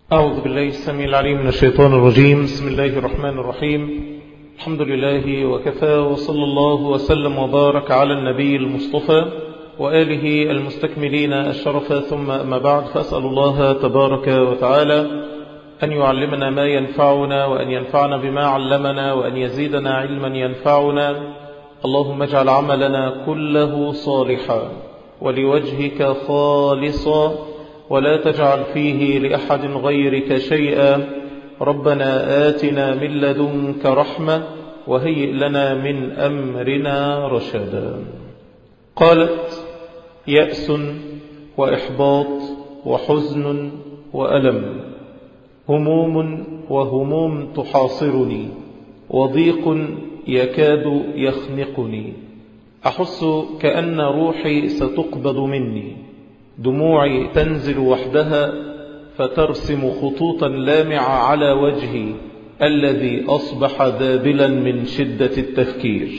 أعوذ بالله السميع العليم من الشيطان الرجيم بسم الله الرحمن الرحيم الحمد لله وكفى وصلى الله وسلم وبارك على النبي المصطفى وآله المستكملين الشرف ثم أما بعد فأسأل الله تبارك وتعالى أن يعلمنا ما ينفعنا وأن ينفعنا بما علمنا وأن يزيدنا علما ينفعنا اللهم اجعل عملنا كله صالحا ولوجهك خالصا ولا تجعل فيه لأحد غيرك شيئا ربنا آتنا من لدنك رحمة وهيئ لنا من أمرنا رشدا قالت يأس وإحباط وحزن وألم هموم وهموم تحاصرني وضيق يكاد يخنقني أحس كأن روحي ستقبض مني دموعي تنزل وحدها فترسم خطوطا لامعة على وجهي الذي أصبح ذابلا من شدة التفكير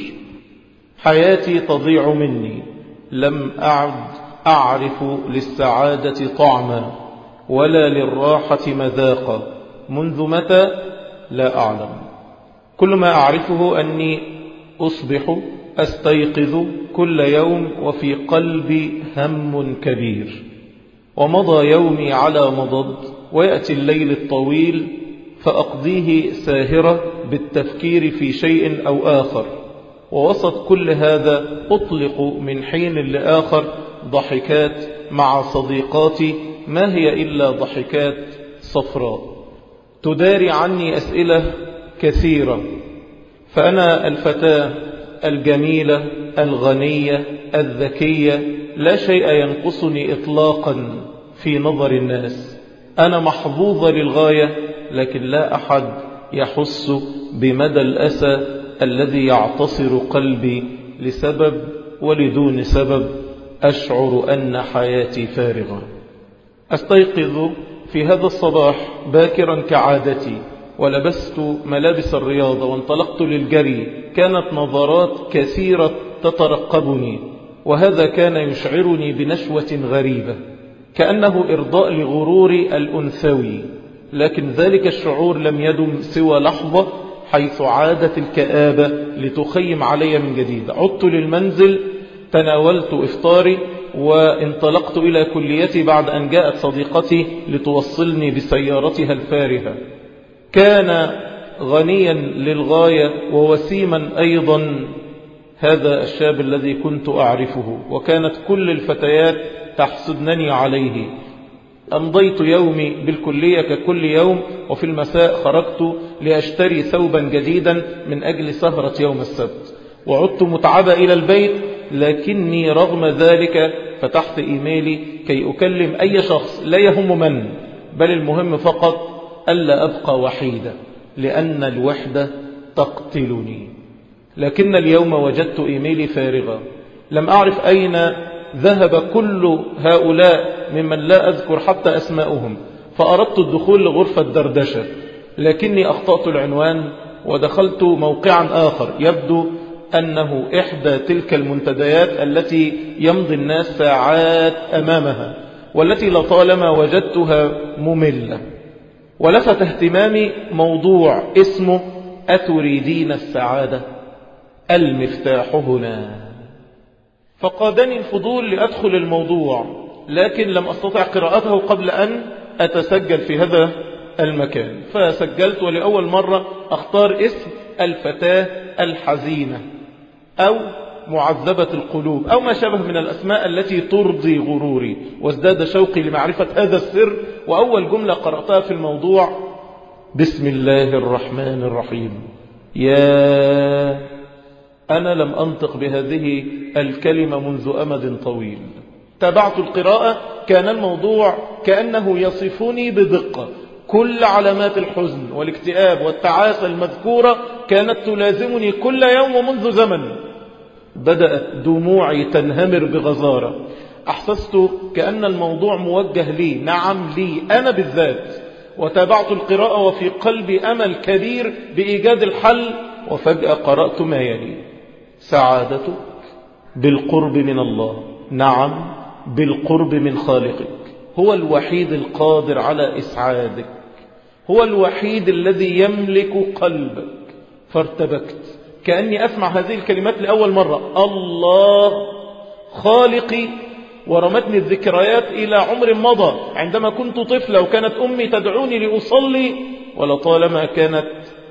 حياتي تضيع مني لم أعد أعرف للسعادة طعما ولا للراحة مذاقا منذ متى لا أعلم كل ما أعرفه أني أصبح أستيقظ كل يوم وفي قلبي هم كبير ومضى يومي على مضض ويأتي الليل الطويل فأقضيه ساهرة بالتفكير في شيء أو آخر ووسط كل هذا أطلق من حين لآخر ضحكات مع صديقاتي ما هي إلا ضحكات صفراء تداري عني أسئلة كثيرة فأنا الفتاة الجميلة الغنية الذكية لا شيء ينقصني إطلاقا في نظر الناس أنا محظوظة للغاية لكن لا أحد يحس بمدى الأسى الذي يعتصر قلبي لسبب ولدون سبب أشعر أن حياتي فارغة أستيقظ في هذا الصباح باكرا كعادتي ولبست ملابس الرياضة وانطلقت للجري كانت نظرات كثيرة تترقبني وهذا كان يشعرني بنشوة غريبة كأنه إرضاء لغروري الأنثوي لكن ذلك الشعور لم يدم سوى لحظة حيث عادت الكآبة لتخيم علي من جديد عدت للمنزل تناولت إفطاري وانطلقت إلى كليتي بعد أن جاءت صديقتي لتوصلني بسيارتها الفارهة كان غنيا للغاية ووسيما أيضا هذا الشاب الذي كنت أعرفه وكانت كل الفتيات تحسدنني عليه أمضيت يومي بالكلية ككل يوم وفي المساء خرجت لأشتري ثوبا جديدا من أجل سهرة يوم السبت وعدت متعبة إلى البيت لكني رغم ذلك فتحت إيميلي كي أكلم أي شخص لا يهم من بل المهم فقط ألا أبقى وحيدا لأن الوحدة تقتلني لكن اليوم وجدت إيميلي فارغة لم أعرف أين ذهب كل هؤلاء ممن لا أذكر حتى أسماؤهم فأردت الدخول لغرفة دردشة لكني أخطأت العنوان ودخلت موقعا آخر يبدو أنه إحدى تلك المنتديات التي يمضي الناس ساعات أمامها والتي لطالما وجدتها مملة ولفت اهتمامي موضوع اسمه أتريدين السعادة المفتاح هنا فقادني الفضول لأدخل الموضوع لكن لم أستطع قراءته قبل أن أتسجل في هذا المكان فسجلت ولأول مرة أختار اسم الفتاة الحزينة أو معذبة القلوب أو ما شابه من الأسماء التي ترضي غروري وازداد شوقي لمعرفة هذا السر وأول جملة قرأتها في الموضوع بسم الله الرحمن الرحيم يا أنا لم أنطق بهذه الكلمة منذ أمد طويل تابعت القراءة كان الموضوع كأنه يصفني بدقة كل علامات الحزن والاكتئاب والتعاسة المذكورة كانت تلازمني كل يوم ومنذ زمن بدأت دموعي تنهمر بغزارة أحسست كأن الموضوع موجه لي نعم لي أنا بالذات وتابعت القراءة وفي قلبي أمل كبير بإيجاد الحل وفجأة قرأت ما يلي سعادتك بالقرب من الله نعم بالقرب من خالقك هو الوحيد القادر على إسعادك هو الوحيد الذي يملك قلبك فارتبكت كأني أسمع هذه الكلمات لأول مرة الله خالقي ورمتني الذكريات إلى عمر مضى عندما كنت طفلة وكانت أمي تدعوني لأصلي ولطالما كانت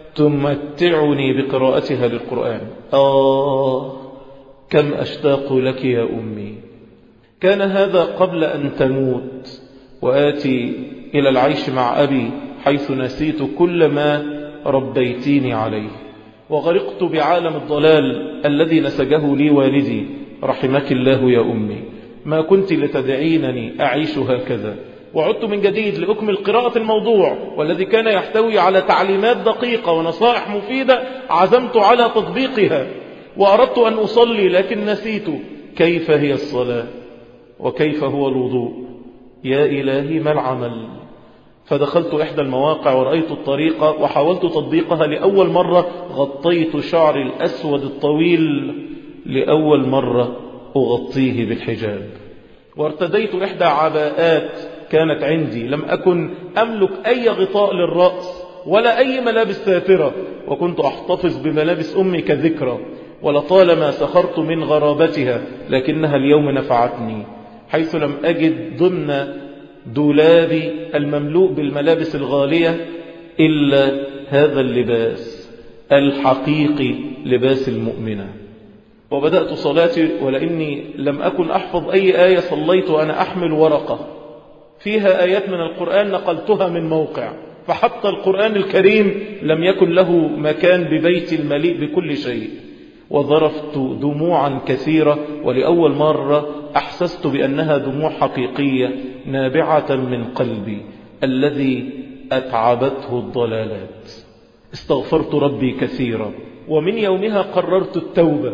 تمتعني بقراءتها للقرآن آه كم أشتاق لك يا أمي كان هذا قبل أن تموت وآتي إلى العيش مع أبي حيث نسيت كل ما ربيتيني عليه وغرقت بعالم الضلال الذي نسجه لي والدي رحمك الله يا أمي ما كنت لتدعينني أعيش هكذا وعدت من جديد لأكمل قراءة الموضوع والذي كان يحتوي على تعليمات دقيقة ونصائح مفيدة عزمت على تطبيقها وأردت أن أصلي لكن نسيت كيف هي الصلاة وكيف هو الوضوء يا إلهي ما العمل فدخلت إحدى المواقع ورأيت الطريقة وحاولت تطبيقها لأول مرة غطيت شعري الأسود الطويل لأول مرة أغطيه بالحجاب وارتديت إحدى عباءات كانت عندي لم أكن أملك أي غطاء للرأس ولا أي ملابس سافرة وكنت أحتفظ بملابس أمي كذكرى ولطالما سخرت من غرابتها لكنها اليوم نفعتني حيث لم أجد ضمن دولابي المملوء بالملابس الغالية إلا هذا اللباس الحقيقي لباس المؤمنة وبدأت صلاتي ولأني لم أكن أحفظ أي آية صليت وأنا أحمل ورقة فيها آيات من القرآن نقلتها من موقع فحتى القرآن الكريم لم يكن له مكان ببيت المليء بكل شيء وظرفت دموعا كثيرة ولأول مرة أحسست بأنها دموع حقيقية نابعة من قلبي الذي أتعبته الضلالات استغفرت ربي كثيرا ومن يومها قررت التوبة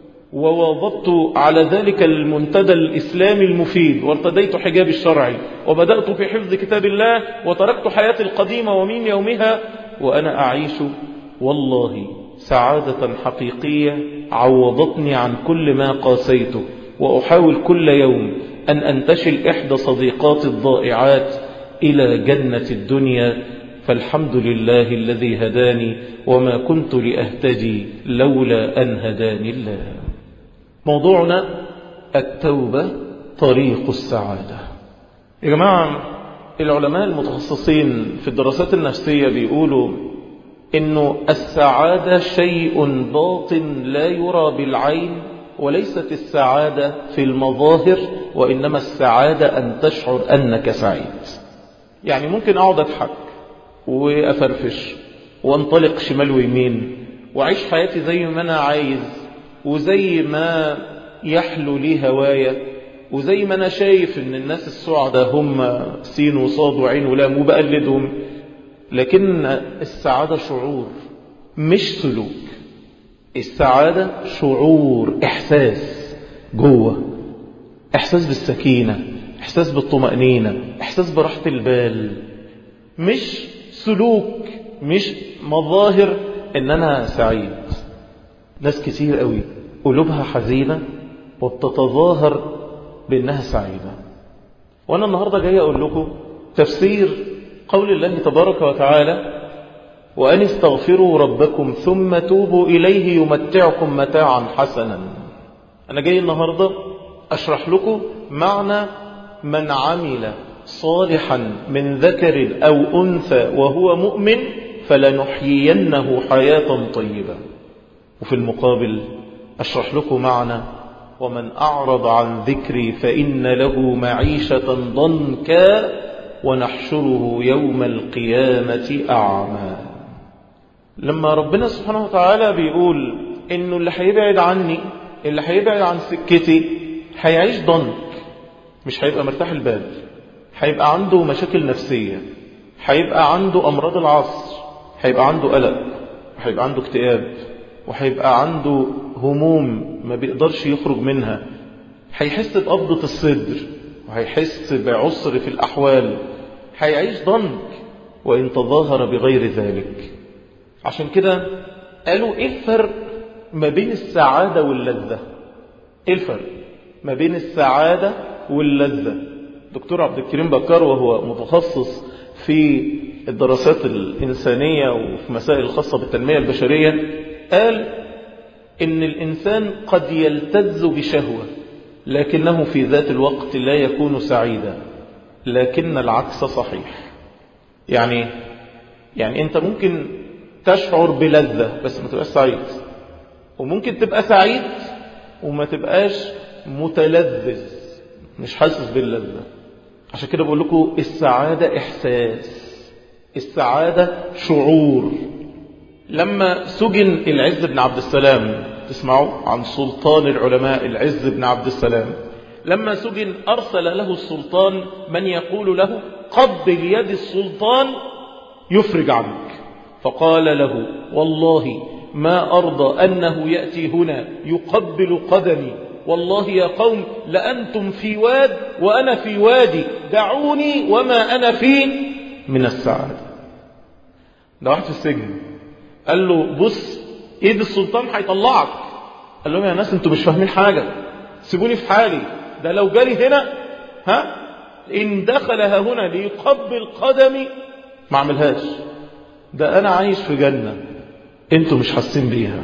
وواظبت على ذلك المنتدى الإسلامي المفيد وارتديت حجاب الشرعي وبدأت في حفظ كتاب الله وتركت حياتي القديمة ومن يومها وأنا أعيش والله سعادة حقيقية عوضتني عن كل ما قاسيته وأحاول كل يوم أن أنتشل إحدى صديقات الضائعات إلى جنة الدنيا فالحمد لله الذي هداني وما كنت لأهتدي لولا أن هداني الله موضوعنا التوبة طريق السعادة يا جماعة العلماء المتخصصين في الدراسات النفسية بيقولوا انه السعادة شيء باطن لا يرى بالعين وليست السعادة في المظاهر وإنما السعادة أن تشعر أنك سعيد يعني ممكن أقعد أضحك وأفرفش وانطلق شمال ويمين وأعيش حياتي زي ما أنا عايز وزي ما يحلو لي هوايا وزي ما أنا شايف أن الناس السعداء هم سين وصاد وعين ولام وبقلدهم لكن السعادة شعور مش سلوك السعادة شعور إحساس جوه إحساس بالسكينة إحساس بالطمأنينة إحساس براحة البال مش سلوك مش مظاهر إن أنا سعيد ناس كتير قوي قلوبها حزينة وبتتظاهر بأنها سعيدة وأنا النهاردة جاي أقول لكم تفسير قول الله تبارك وتعالى وأن استغفروا ربكم ثم توبوا إليه يمتعكم متاعا حسنا أنا جاي النهاردة أشرح لكم معنى من عمل صالحا من ذكر أو أنثى وهو مؤمن فلنحيينه حياة طيبة وفي المقابل أشرح لكم معنى ومن أعرض عن ذكري فإن له معيشة ضنكا ونحشره يوم القيامة أعمى لما ربنا سبحانه وتعالى بيقول إنه اللي هيبعد عني اللي هيبعد عن سكتي هيعيش ضنك مش هيبقى مرتاح البال هيبقى عنده مشاكل نفسية هيبقى عنده أمراض العصر هيبقى عنده قلق وهيبقى عنده اكتئاب وهيبقى عنده هموم ما بيقدرش يخرج منها هيحس بقبضة الصدر وهيحس بعسر في الأحوال هيعيش ضنك وإن تظاهر بغير ذلك عشان كده قالوا إيه الفرق ما بين السعادة واللذة إيه الفرق ما بين السعادة واللذة دكتور عبد الكريم بكار وهو متخصص في الدراسات الإنسانية وفي مسائل الخاصة بالتنمية البشرية قال إن الإنسان قد يلتز بشهوة لكنه في ذات الوقت لا يكون سعيدا لكن العكس صحيح يعني يعني أنت ممكن تشعر بلذة بس ما تبقاش سعيد وممكن تبقى سعيد وما تبقاش متلذذ مش حاسس باللذة عشان كده بقول لكم السعادة إحساس السعادة شعور لما سجن العز بن عبد السلام تسمعوا عن سلطان العلماء العز بن عبد السلام لما سجن أرسل له السلطان من يقول له قبل يد السلطان يفرج عنك فقال له والله ما أرضى أنه يأتي هنا يقبل قدمي والله يا قوم لأنتم في واد وأنا في وادي دعوني وما أنا فيه من السعادة ده واحد في السجن قال له بص ايد السلطان هيطلعك قال لهم يا ناس انتوا مش فاهمين حاجة سيبوني في حالي ده لو جالي هنا ها ان دخل هنا ليقبل قدمي ما عملهاش ده انا عايش في جنة انتوا مش حاسين بيها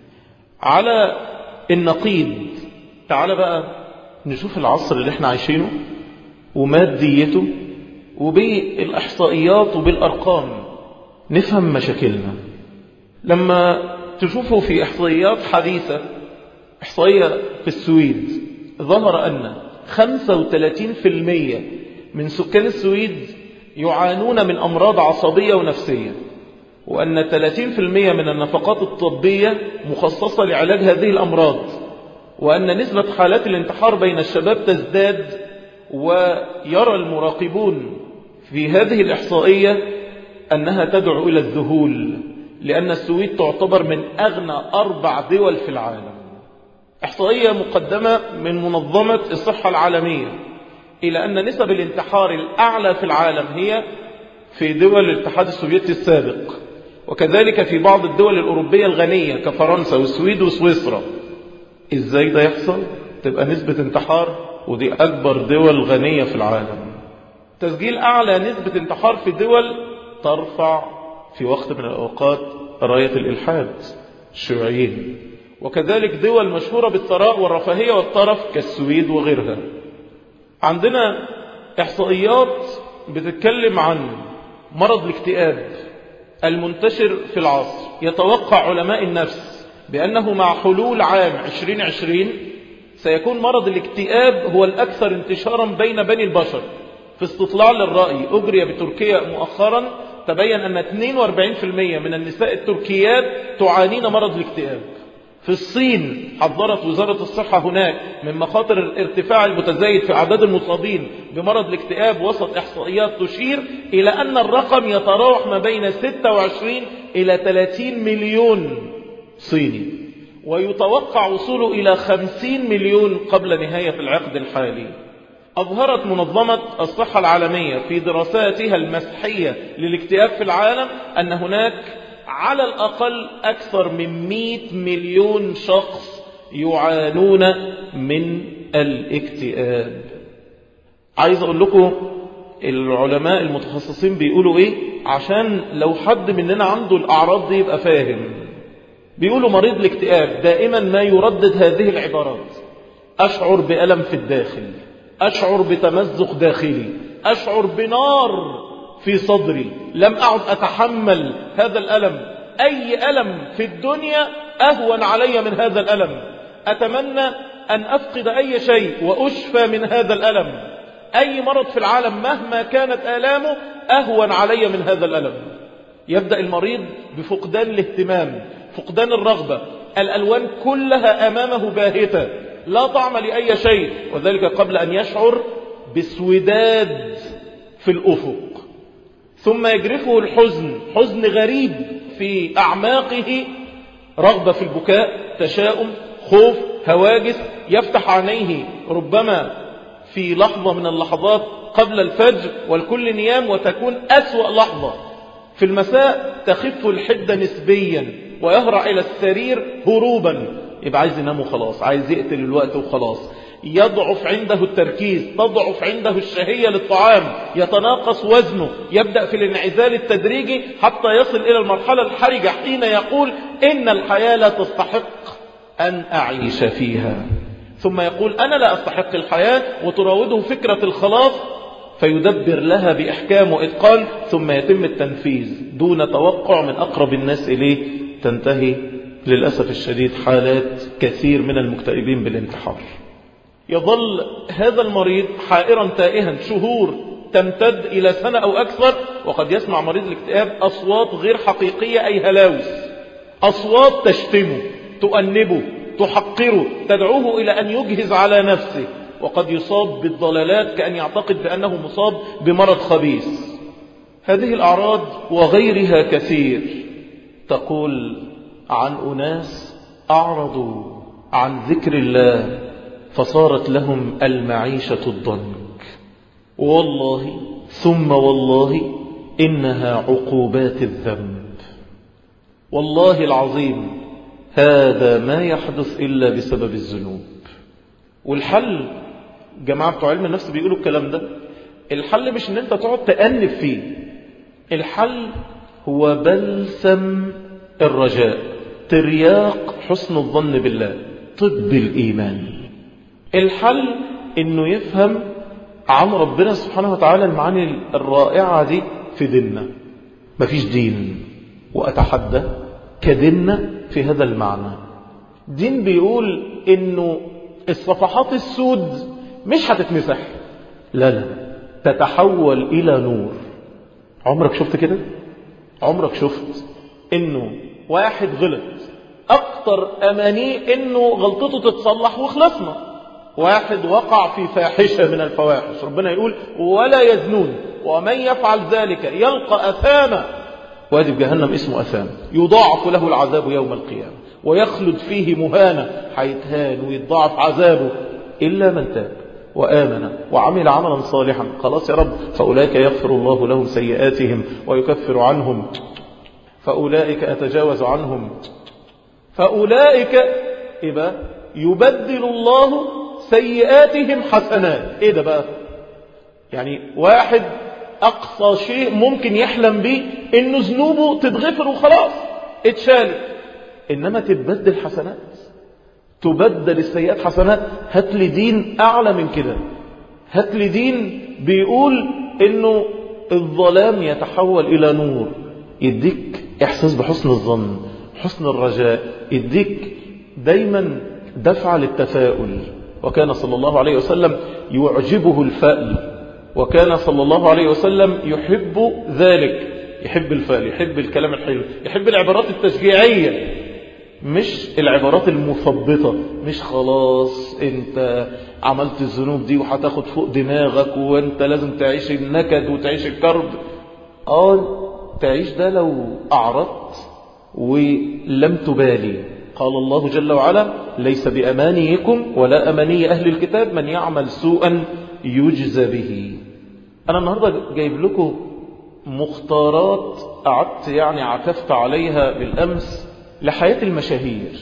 على النقيض تعال بقى نشوف العصر اللي احنا عايشينه وماديته وبالإحصائيات وبالأرقام نفهم مشاكلنا لما تشوفوا في إحصائيات حديثة إحصائية في السويد ظهر أن 35% من سكان السويد يعانون من أمراض عصبية ونفسية وأن 30% من النفقات الطبية مخصصة لعلاج هذه الأمراض وأن نسبة حالات الانتحار بين الشباب تزداد ويرى المراقبون في هذه الإحصائية أنها تدعو إلى الذهول لأن السويد تعتبر من أغنى أربع دول في العالم إحصائية مقدمة من منظمة الصحة العالمية إلى أن نسب الانتحار الأعلى في العالم هي في دول الاتحاد السوفيتي السابق وكذلك في بعض الدول الأوروبية الغنية كفرنسا والسويد وسويسرا إزاي ده يحصل؟ تبقى نسبة انتحار ودي أكبر دول غنية في العالم تسجيل أعلى نسبة انتحار في دول ترفع في وقت من الأوقات راية الإلحاد الشيوعيين وكذلك دول مشهورة بالثراء والرفاهية والطرف كالسويد وغيرها عندنا إحصائيات بتتكلم عن مرض الاكتئاب المنتشر في العصر يتوقع علماء النفس بأنه مع حلول عام 2020 سيكون مرض الاكتئاب هو الأكثر انتشارا بين بني البشر في استطلاع للرأي أجري بتركيا مؤخرا تبين أن 42% من النساء التركيات تعانين مرض الاكتئاب في الصين حذرت وزارة الصحة هناك من مخاطر الارتفاع المتزايد في أعداد المصابين بمرض الاكتئاب وسط إحصائيات تشير إلى أن الرقم يتراوح ما بين 26 إلى 30 مليون صيني ويتوقع وصوله إلى 50 مليون قبل نهاية العقد الحالي أظهرت منظمة الصحة العالمية في دراساتها المسحية للاكتئاب في العالم أن هناك على الأقل أكثر من 100 مليون شخص يعانون من الاكتئاب عايز أقول لكم العلماء المتخصصين بيقولوا إيه عشان لو حد مننا عنده الأعراض دي يبقى فاهم بيقولوا مريض الاكتئاب دائما ما يردد هذه العبارات أشعر بألم في الداخل أشعر بتمزق داخلي أشعر بنار في صدري لم أعد أتحمل هذا الألم أي ألم في الدنيا أهون علي من هذا الألم أتمنى أن أفقد أي شيء وأشفى من هذا الألم أي مرض في العالم مهما كانت آلامه أهون علي من هذا الألم يبدأ المريض بفقدان الاهتمام فقدان الرغبة الألوان كلها أمامه باهتة لا طعم لأي شيء وذلك قبل أن يشعر بسوداد في الأفق ثم يجرفه الحزن حزن غريب في أعماقه رغبة في البكاء تشاؤم خوف هواجس يفتح عينيه ربما في لحظة من اللحظات قبل الفجر والكل نيام وتكون أسوأ لحظة في المساء تخف الحدة نسبيا ويهرع إلى السرير هروبا يبقى عايز ينام وخلاص عايز يقتل الوقت وخلاص يضعف عنده التركيز تضعف عنده الشهية للطعام يتناقص وزنه يبدأ في الانعزال التدريجي حتى يصل إلى المرحلة الحرجة حين يقول إن الحياة لا تستحق أن أعيش فيها ثم يقول أنا لا أستحق الحياة وتراوده فكرة الخلاص فيدبر لها بإحكام وإتقان ثم يتم التنفيذ دون توقع من أقرب الناس إليه تنتهي للأسف الشديد حالات كثير من المكتئبين بالانتحار يظل هذا المريض حائرا تائها شهور تمتد إلى سنة أو أكثر وقد يسمع مريض الاكتئاب أصوات غير حقيقية أي هلاوس أصوات تشتمه تؤنبه تحقره تدعوه إلى أن يجهز على نفسه وقد يصاب بالضلالات كأن يعتقد بأنه مصاب بمرض خبيث هذه الأعراض وغيرها كثير تقول عن أناس أعرضوا عن ذكر الله فصارت لهم المعيشة الضنك والله ثم والله إنها عقوبات الذنب والله العظيم هذا ما يحدث إلا بسبب الذنوب والحل جماعة بتوع علم النفس بيقولوا الكلام ده الحل مش ان انت تقعد تأنب فيه الحل هو بلسم الرجاء ترياق حسن الظن بالله طب الإيمان الحل انه يفهم عن ربنا سبحانه وتعالى المعاني الرائعة دي في ديننا مفيش دين وأتحدى كديننا في هذا المعنى دين بيقول انه الصفحات السود مش هتتمسح لا لا تتحول إلى نور عمرك شفت كده عمرك شفت انه واحد غلط اكتر امانيه انه غلطته تتصلح وخلصنا واحد وقع في فاحشة من الفواحش ربنا يقول ولا يزنون ومن يفعل ذلك يلقى أثاما وادي جهنم اسمه أثام يضاعف له العذاب يوم القيامة ويخلد فيه مهانة حيتهان ويضاعف عذابه إلا من تاب وآمن وعمل عملا صالحا خلاص يا رب فأولئك يغفر الله لهم سيئاتهم ويكفر عنهم فأولئك أتجاوز عنهم فأولئك إبا يبدل الله سيئاتهم حسنات إيه ده بقى يعني واحد أقصى شيء ممكن يحلم به إنه ذنوبه تتغفر وخلاص اتشالت إنما تتبدل حسنات تبدل السيئات حسنات هات لي دين أعلى من كده هات لي دين بيقول إنه الظلام يتحول إلى نور يديك إحساس بحسن الظن حسن الرجاء يديك دايما دفع للتفاؤل وكان صلى الله عليه وسلم يعجبه الفأل وكان صلى الله عليه وسلم يحب ذلك يحب الفأل يحب الكلام الحلو يحب العبارات التشجيعية مش العبارات المثبطة مش خلاص انت عملت الذنوب دي وهتاخد فوق دماغك وانت لازم تعيش النكد وتعيش الكرب اه تعيش ده لو أعرضت ولم تبالي قال الله جل وعلا ليس بأمانيكم ولا أماني أهل الكتاب من يعمل سوءا يجزى به أنا النهاردة جايب لكم مختارات قعدت يعني عكفت عليها بالأمس لحياة المشاهير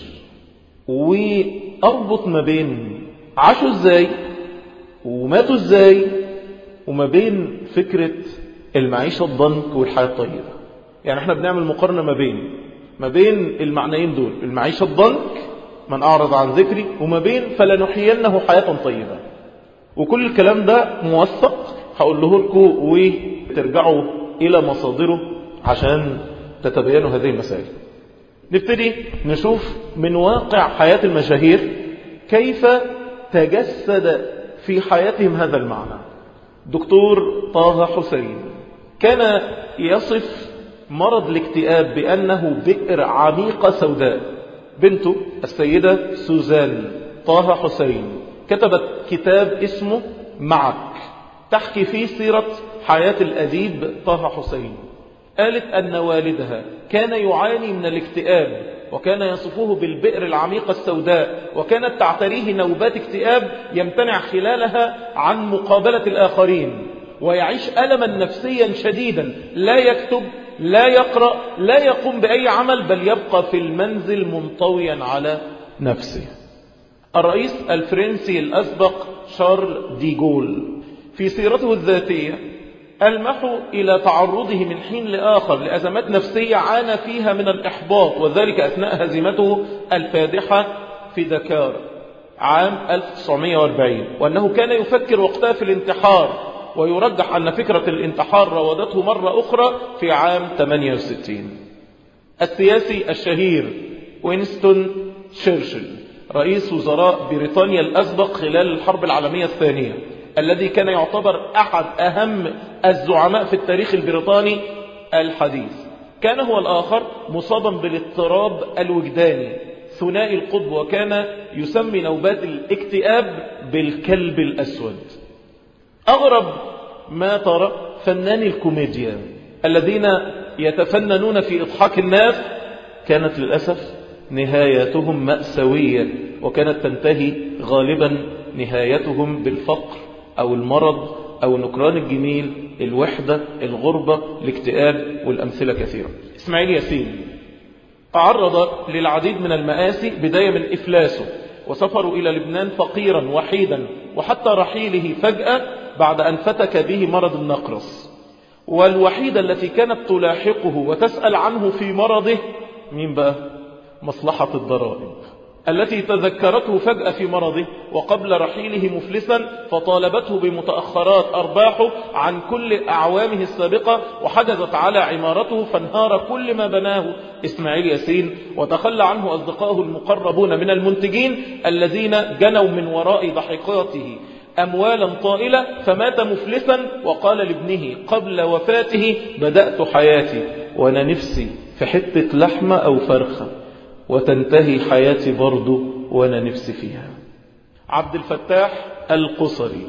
وأربط ما بين عاشوا ازاي وماتوا ازاي وما بين فكرة المعيشة الضنك والحياة الطيبة يعني احنا بنعمل مقارنة ما بين ما بين المعنيين دول المعيشة الضنك من أعرض عن ذكري وما بين فلنحيينه حياة طيبة وكل الكلام ده موثق هقوله لكم وترجعوا إلى مصادره عشان تتبينوا هذه المسائل نبتدي نشوف من واقع حياة المشاهير كيف تجسد في حياتهم هذا المعنى دكتور طه حسين كان يصف مرض الاكتئاب بأنه بئر عميقة سوداء بنته السيدة سوزان طه حسين كتبت كتاب اسمه معك تحكي فيه سيرة حياة الأديب طه حسين قالت أن والدها كان يعاني من الاكتئاب وكان يصفه بالبئر العميقة السوداء وكانت تعتريه نوبات اكتئاب يمتنع خلالها عن مقابلة الآخرين ويعيش ألما نفسيا شديدا لا يكتب لا يقرأ لا يقوم بأي عمل بل يبقى في المنزل منطويا على نفسه الرئيس الفرنسي الأسبق شارل دي جول في سيرته الذاتية ألمحوا إلى تعرضه من حين لآخر لأزمات نفسية عانى فيها من الإحباط وذلك أثناء هزيمته الفادحة في دكار عام 1940 وأنه كان يفكر وقتها في الانتحار ويرجح أن فكرة الانتحار راودته مرة أخرى في عام 68 السياسي الشهير وينستون تشرشل رئيس وزراء بريطانيا الأسبق خلال الحرب العالمية الثانية الذي كان يعتبر أحد أهم الزعماء في التاريخ البريطاني الحديث كان هو الآخر مصابا بالاضطراب الوجداني ثنائي القطب وكان يسمي نوبات الاكتئاب بالكلب الأسود أغرب ما ترى فنان الكوميديا الذين يتفننون في إضحاك الناس كانت للأسف نهايتهم مأساوية وكانت تنتهي غالبا نهايتهم بالفقر أو المرض أو نكران الجميل الوحدة الغربة الاكتئاب والأمثلة كثيرة إسماعيل ياسين تعرض للعديد من المآسي بداية من إفلاسه وسفروا إلى لبنان فقيرا وحيدا وحتى رحيله فجأة بعد أن فتك به مرض النقرس والوحيدة التي كانت تلاحقه وتسأل عنه في مرضه مين بقى مصلحة الضرائب التي تذكرته فجأة في مرضه وقبل رحيله مفلسا فطالبته بمتأخرات أرباحه عن كل أعوامه السابقة وحجزت على عمارته فانهار كل ما بناه إسماعيل ياسين وتخلى عنه أصدقائه المقربون من المنتجين الذين جنوا من وراء ضحكاته أموالا طائلة فمات مفلسا وقال لابنه قبل وفاته بدأت حياتي وأنا نفسي في حتة لحمة أو فرخة وتنتهي حياتي برضو وأنا نفسي فيها عبد الفتاح القصري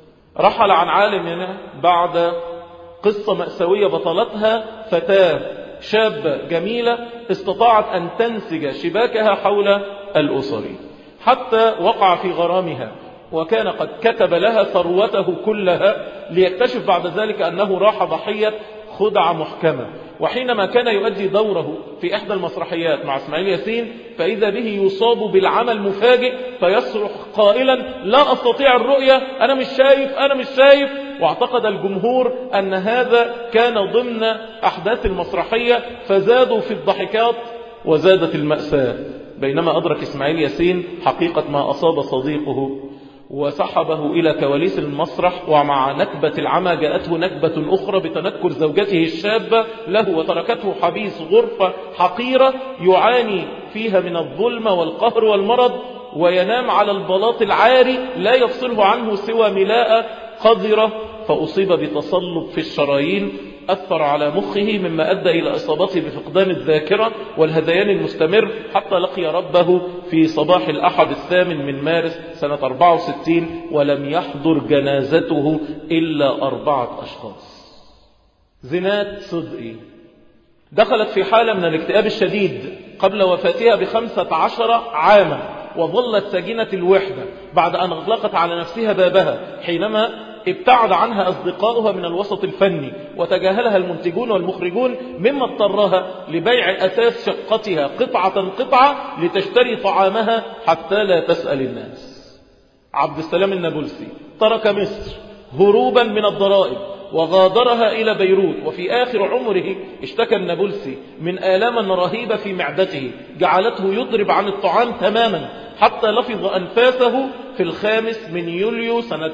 رحل عن عالمنا بعد قصة مأساوية بطلتها فتاة شابة جميلة استطاعت أن تنسج شباكها حول الأسري حتى وقع في غرامها وكان قد كتب لها ثروته كلها ليكتشف بعد ذلك أنه راح ضحية خدعة محكمة وحينما كان يؤدي دوره في إحدى المسرحيات مع اسماعيل ياسين فإذا به يصاب بالعمى المفاجئ فيصرخ قائلا لا أستطيع الرؤية أنا مش شايف أنا مش شايف واعتقد الجمهور أن هذا كان ضمن أحداث المسرحية فزادوا في الضحكات وزادت المأساة بينما أدرك إسماعيل ياسين حقيقة ما أصاب صديقه وسحبه إلى كواليس المسرح ومع نكبة العمى جاءته نكبة أخرى بتنكر زوجته الشابة له وتركته حبيس غرفة حقيرة يعاني فيها من الظلم والقهر والمرض وينام على البلاط العاري لا يفصله عنه سوى ملاءة قذرة فأصيب بتصلب في الشرايين أثر على مخه مما أدى إلى إصابته بفقدان الذاكرة والهذيان المستمر حتى لقي ربه في صباح الأحد الثامن من مارس سنة 64 ولم يحضر جنازته إلا أربعة أشخاص زنات صدقي دخلت في حالة من الاكتئاب الشديد قبل وفاتها بخمسة عشر عاما وظلت سجينة الوحدة بعد أن أغلقت على نفسها بابها حينما ابتعد عنها أصدقاؤها من الوسط الفني وتجاهلها المنتجون والمخرجون مما اضطرها لبيع أساس شقتها قطعة قطعة لتشتري طعامها حتى لا تسأل الناس عبد السلام النابلسي ترك مصر هروبا من الضرائب وغادرها إلى بيروت وفي آخر عمره اشتكى النابلسي من آلام رهيبة في معدته جعلته يضرب عن الطعام تماما حتى لفظ أنفاسه في الخامس من يوليو سنة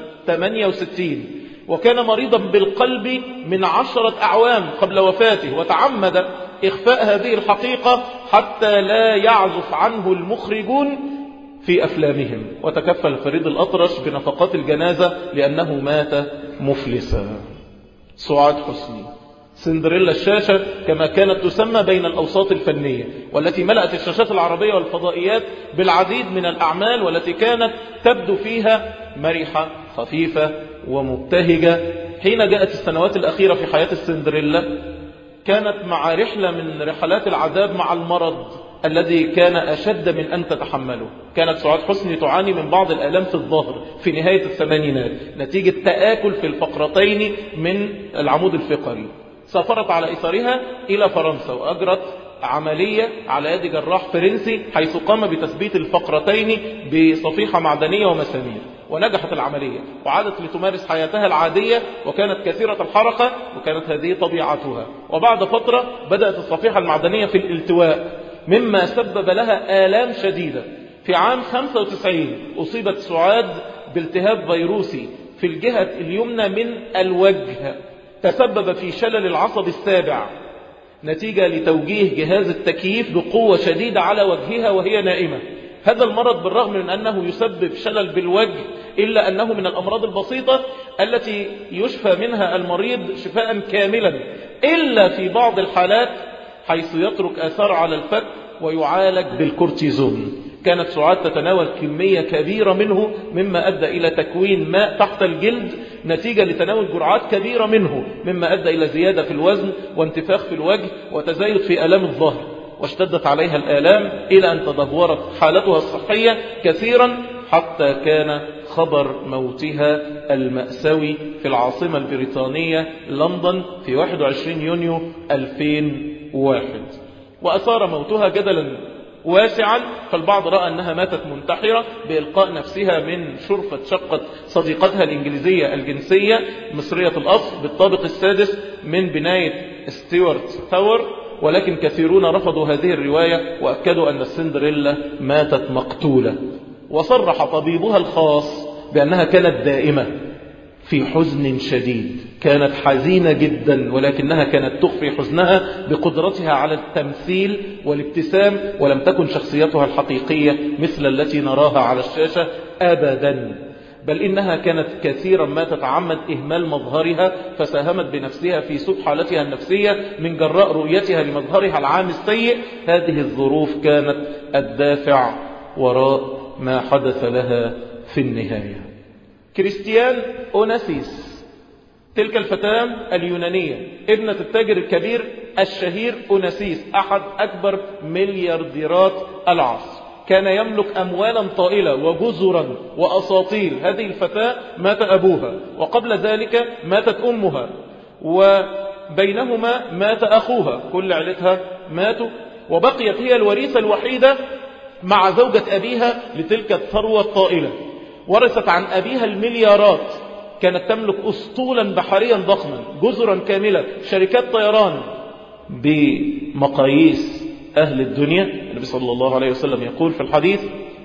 68 وكان مريضا بالقلب من عشرة أعوام قبل وفاته وتعمد إخفاء هذه الحقيقة حتى لا يعزف عنه المخرجون في أفلامهم وتكفل فريد الأطرش بنفقات الجنازة لأنه مات مفلسا سعاد حسني سندريلا الشاشة كما كانت تسمى بين الأوساط الفنية والتي ملأت الشاشات العربية والفضائيات بالعديد من الأعمال والتي كانت تبدو فيها مرحة خفيفة ومبتهجة حين جاءت السنوات الأخيرة في حياة السندريلا كانت مع رحلة من رحلات العذاب مع المرض الذي كان أشد من أن تتحمله كانت سعاد حسني تعاني من بعض الآلام في الظهر في نهاية الثمانينات نتيجة تآكل في الفقرتين من العمود الفقري سافرت على إثارها إلى فرنسا وأجرت عملية على يد جراح فرنسي حيث قام بتثبيت الفقرتين بصفيحة معدنية ومسامير ونجحت العملية وعادت لتمارس حياتها العادية وكانت كثيرة الحركة وكانت هذه طبيعتها وبعد فترة بدأت الصفيحة المعدنية في الالتواء مما سبب لها آلام شديدة في عام 95 أصيبت سعاد بالتهاب فيروسي في الجهة اليمنى من الوجه تسبب في شلل العصب السابع نتيجة لتوجيه جهاز التكييف بقوة شديدة على وجهها وهي نائمة هذا المرض بالرغم من أنه يسبب شلل بالوجه إلا أنه من الأمراض البسيطة التي يشفى منها المريض شفاء كاملا إلا في بعض الحالات حيث يترك آثار على الفك ويعالج بالكورتيزون كانت سعاد تتناول كمية كبيرة منه مما أدى إلى تكوين ماء تحت الجلد نتيجة لتناول جرعات كبيرة منه مما أدى إلى زيادة في الوزن وانتفاخ في الوجه وتزايد في ألام الظهر واشتدت عليها الآلام إلى أن تدهورت حالتها الصحية كثيرا حتى كان خبر موتها المأساوي في العاصمة البريطانية لندن في 21 يونيو 2001 وأثار موتها جدلا واسعا فالبعض رأى أنها ماتت منتحرة بإلقاء نفسها من شرفة شقة صديقتها الإنجليزية الجنسية مصرية الأصل بالطابق السادس من بناية ستيوارت تاور ولكن كثيرون رفضوا هذه الرواية وأكدوا أن السندريلا ماتت مقتولة وصرح طبيبها الخاص بأنها كانت دائمة في حزن شديد كانت حزينة جدا ولكنها كانت تخفي حزنها بقدرتها على التمثيل والابتسام ولم تكن شخصيتها الحقيقية مثل التي نراها على الشاشة أبدا بل إنها كانت كثيرا ما تتعمد إهمال مظهرها فساهمت بنفسها في سوء حالتها النفسية من جراء رؤيتها لمظهرها العام السيء هذه الظروف كانت الدافع وراء ما حدث لها في النهاية كريستيان أوناسيس تلك الفتاة اليونانية ابنة التاجر الكبير الشهير أوناسيس أحد أكبر مليارديرات العصر كان يملك أموالا طائلة وجزرا وأساطيل هذه الفتاة مات أبوها وقبل ذلك ماتت أمها وبينهما مات أخوها كل عيلتها ماتوا وبقيت هي الوريثة الوحيدة مع زوجة أبيها لتلك الثروة الطائلة ورثت عن أبيها المليارات كانت تملك أسطولا بحريا ضخما جزرا كاملة شركات طيران بمقاييس أهل الدنيا النبي صلى الله عليه وسلم يقول في الحديث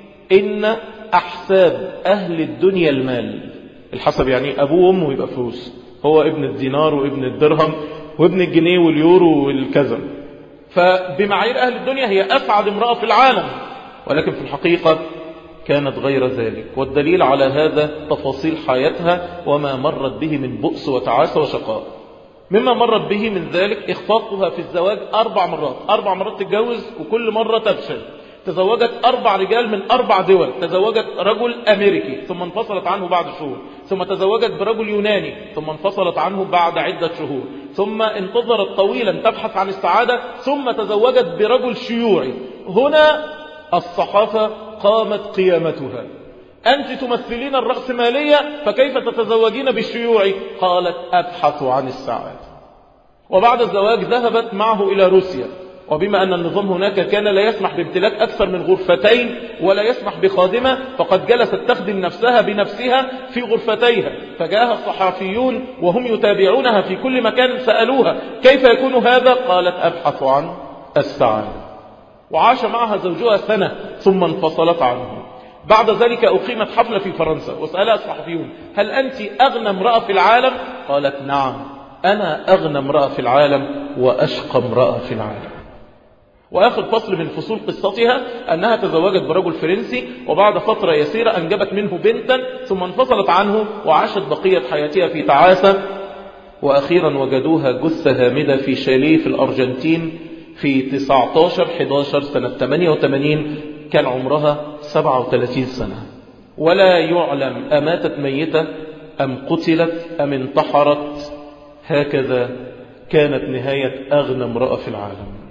إن أحساب أهل الدنيا المال الحسب يعني أبوه وأمه يبقى فلوس هو ابن الدينار وابن الدرهم وابن الجنيه واليورو والكذا فبمعايير أهل الدنيا هي أسعد امرأة في العالم ولكن في الحقيقة كانت غير ذلك والدليل على هذا تفاصيل حياتها وما مرت به من بؤس وتعاسة وشقاء مما مرت به من ذلك إخفاقها في الزواج أربع مرات أربع مرات تتجوز وكل مرة تفشل تزوجت أربع رجال من أربع دول تزوجت رجل أمريكي ثم انفصلت عنه بعد شهور ثم تزوجت برجل يوناني ثم انفصلت عنه بعد عدة شهور ثم انتظرت طويلا تبحث عن السعادة ثم تزوجت برجل شيوعي هنا الصحافة قامت قيامتها أنت تمثلين الرأسمالية فكيف تتزوجين بالشيوعي قالت أبحث عن السعادة وبعد الزواج ذهبت معه إلى روسيا وبما أن النظام هناك كان لا يسمح بامتلاك أكثر من غرفتين ولا يسمح بخادمة فقد جلست تخدم نفسها بنفسها في غرفتيها فجاءها الصحافيون وهم يتابعونها في كل مكان سألوها كيف يكون هذا قالت أبحث عن السعادة وعاش معها زوجها سنة ثم انفصلت عنه بعد ذلك أقيمت حفلة في فرنسا وسألها الصحفيون هل أنت أغنى امرأة في العالم قالت نعم أنا أغنى امرأة في العالم وأشقى امرأة في العالم وآخر فصل من فصول قصتها أنها تزوجت برجل فرنسي وبعد فترة يسيرة أنجبت منه بنتا ثم انفصلت عنه وعاشت بقية حياتها في تعاسة وأخيرا وجدوها جثة هامدة في شاليه في الأرجنتين في 19 11 سنة 88 كان عمرها 37 سنة ولا يعلم أماتت ميتة أم قتلت أم انتحرت هكذا كانت نهاية أغنى امرأة في العالم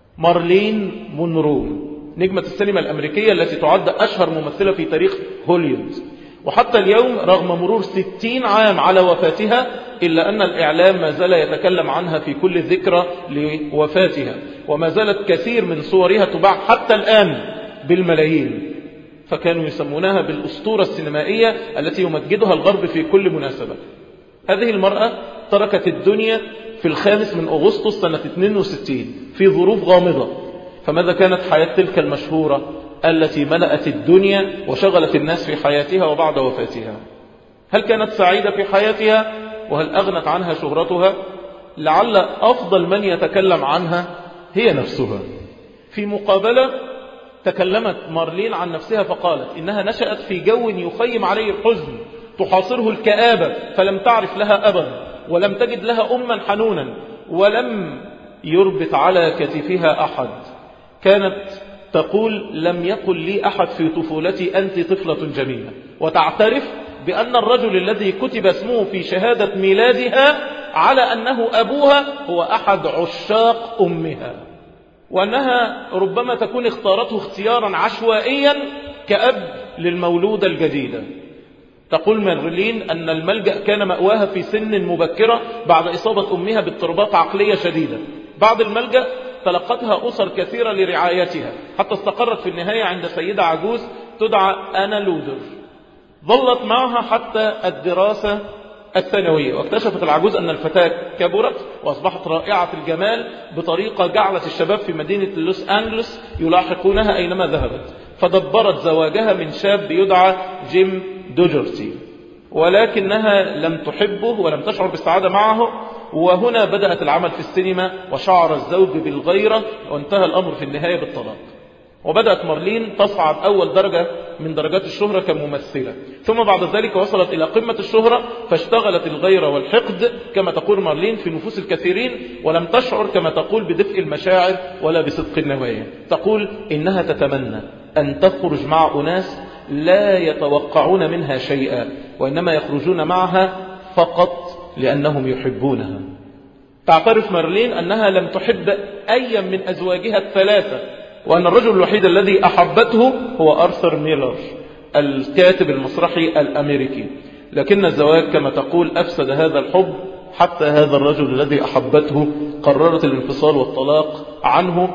مارلين مونرو نجمة السينما الأمريكية التي تعد أشهر ممثلة في تاريخ هوليوود وحتى اليوم رغم مرور ستين عام على وفاتها إلا أن الإعلام ما زال يتكلم عنها في كل ذكرى لوفاتها وما زالت كثير من صورها تباع حتى الآن بالملايين فكانوا يسمونها بالأسطورة السينمائية التي يمجدها الغرب في كل مناسبة هذه المرأة تركت الدنيا في الخامس من أغسطس سنة 62 في ظروف غامضة فماذا كانت حياة تلك المشهورة التي ملأت الدنيا وشغلت الناس في حياتها وبعد وفاتها هل كانت سعيدة في حياتها وهل أغنت عنها شهرتها لعل أفضل من يتكلم عنها هي نفسها في مقابلة تكلمت مارلين عن نفسها فقالت إنها نشأت في جو يخيم عليه الحزن تحاصره الكآبة فلم تعرف لها أبا ولم تجد لها أما حنونا ولم يربط على كتفها أحد كانت تقول لم يقل لي أحد في طفولتي أنت طفلة جميلة وتعترف بأن الرجل الذي كتب اسمه في شهادة ميلادها على أنه أبوها هو أحد عشاق أمها وأنها ربما تكون اختارته اختيارا عشوائيا كأب للمولودة الجديدة تقول ميرلين أن الملجأ كان مأواها في سن مبكرة بعد إصابة أمها باضطرابات عقلية شديدة بعد الملجأ تلقتها أسر كثيرة لرعايتها حتى استقرت في النهاية عند سيدة عجوز تدعى أنا لودر ظلت معها حتى الدراسة الثانوية واكتشفت العجوز أن الفتاة كبرت وأصبحت رائعة الجمال بطريقة جعلت الشباب في مدينة لوس أنجلوس يلاحقونها أينما ذهبت فدبرت زواجها من شاب يدعى جيم دوجرتي ولكنها لم تحبه ولم تشعر بالسعادة معه وهنا بدأت العمل في السينما وشعر الزوج بالغيرة وانتهى الأمر في النهاية بالطلاق وبدأت مارلين تصعد أول درجة من درجات الشهرة كممثلة ثم بعد ذلك وصلت إلى قمة الشهرة فاشتغلت الغيرة والحقد كما تقول مارلين في نفوس الكثيرين ولم تشعر كما تقول بدفء المشاعر ولا بصدق النوايا تقول إنها تتمنى أن تخرج مع أناس لا يتوقعون منها شيئا وإنما يخرجون معها فقط لأنهم يحبونها تعترف مارلين أنها لم تحب أي من أزواجها الثلاثة وأن الرجل الوحيد الذي أحبته هو أرثر ميلر الكاتب المسرحي الأمريكي لكن الزواج كما تقول أفسد هذا الحب حتى هذا الرجل الذي أحبته قررت الانفصال والطلاق عنه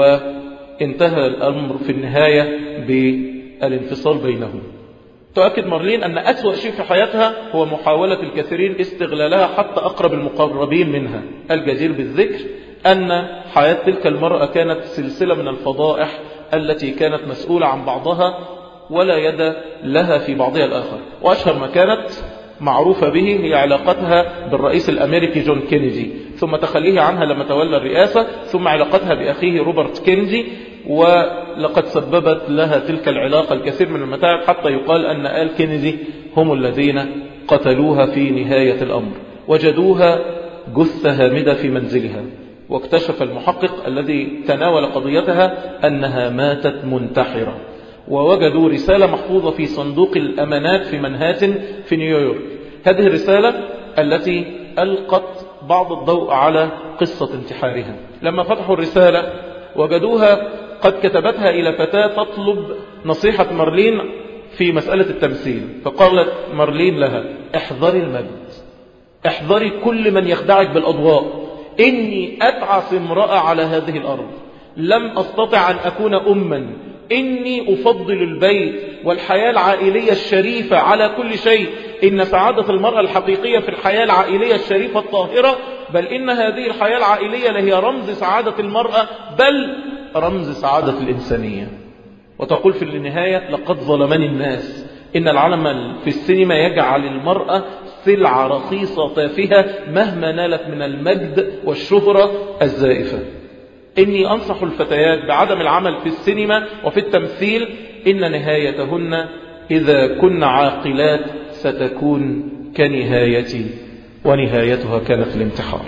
وانتهى الأمر في النهاية بالانفصال بينهم تؤكد مارلين أن أسوأ شيء في حياتها هو محاولة الكثيرين استغلالها حتى أقرب المقربين منها الجدير بالذكر أن حياة تلك المرأة كانت سلسلة من الفضائح التي كانت مسؤولة عن بعضها ولا يد لها في بعضها الآخر وأشهر ما كانت معروفة به هي علاقتها بالرئيس الأمريكي جون كينيدي ثم تخليه عنها لما تولى الرئاسة ثم علاقتها بأخيه روبرت كينيدي ولقد سببت لها تلك العلاقة الكثير من المتاعب حتى يقال أن آل كينيدي هم الذين قتلوها في نهاية الأمر وجدوها جثة هامدة في منزلها واكتشف المحقق الذي تناول قضيتها أنها ماتت منتحرة ووجدوا رسالة محفوظة في صندوق الأمانات في منهاتن في نيويورك هذه الرسالة التي ألقت بعض الضوء على قصة انتحارها لما فتحوا الرسالة وجدوها قد كتبتها إلى فتاة تطلب نصيحة مارلين في مسألة التمثيل فقالت مارلين لها احذري المجد احذري كل من يخدعك بالأضواء إني أتعس امرأة على هذه الأرض لم أستطع أن أكون أما إني أفضل البيت والحياة العائلية الشريفة على كل شيء إن سعادة المرأة الحقيقية في الحياة العائلية الشريفة الطاهرة بل إن هذه الحياة العائلية لهي رمز سعادة المرأة بل رمز سعادة الإنسانية وتقول في النهاية لقد ظلمني الناس إن العالم في السينما يجعل المرأة سلعة رخيصة تافهة مهما نالت من المجد والشهرة الزائفة إني أنصح الفتيات بعدم العمل في السينما وفي التمثيل إن نهايتهن إذا كن عاقلات ستكون كنهايتي ونهايتها كانت الانتحار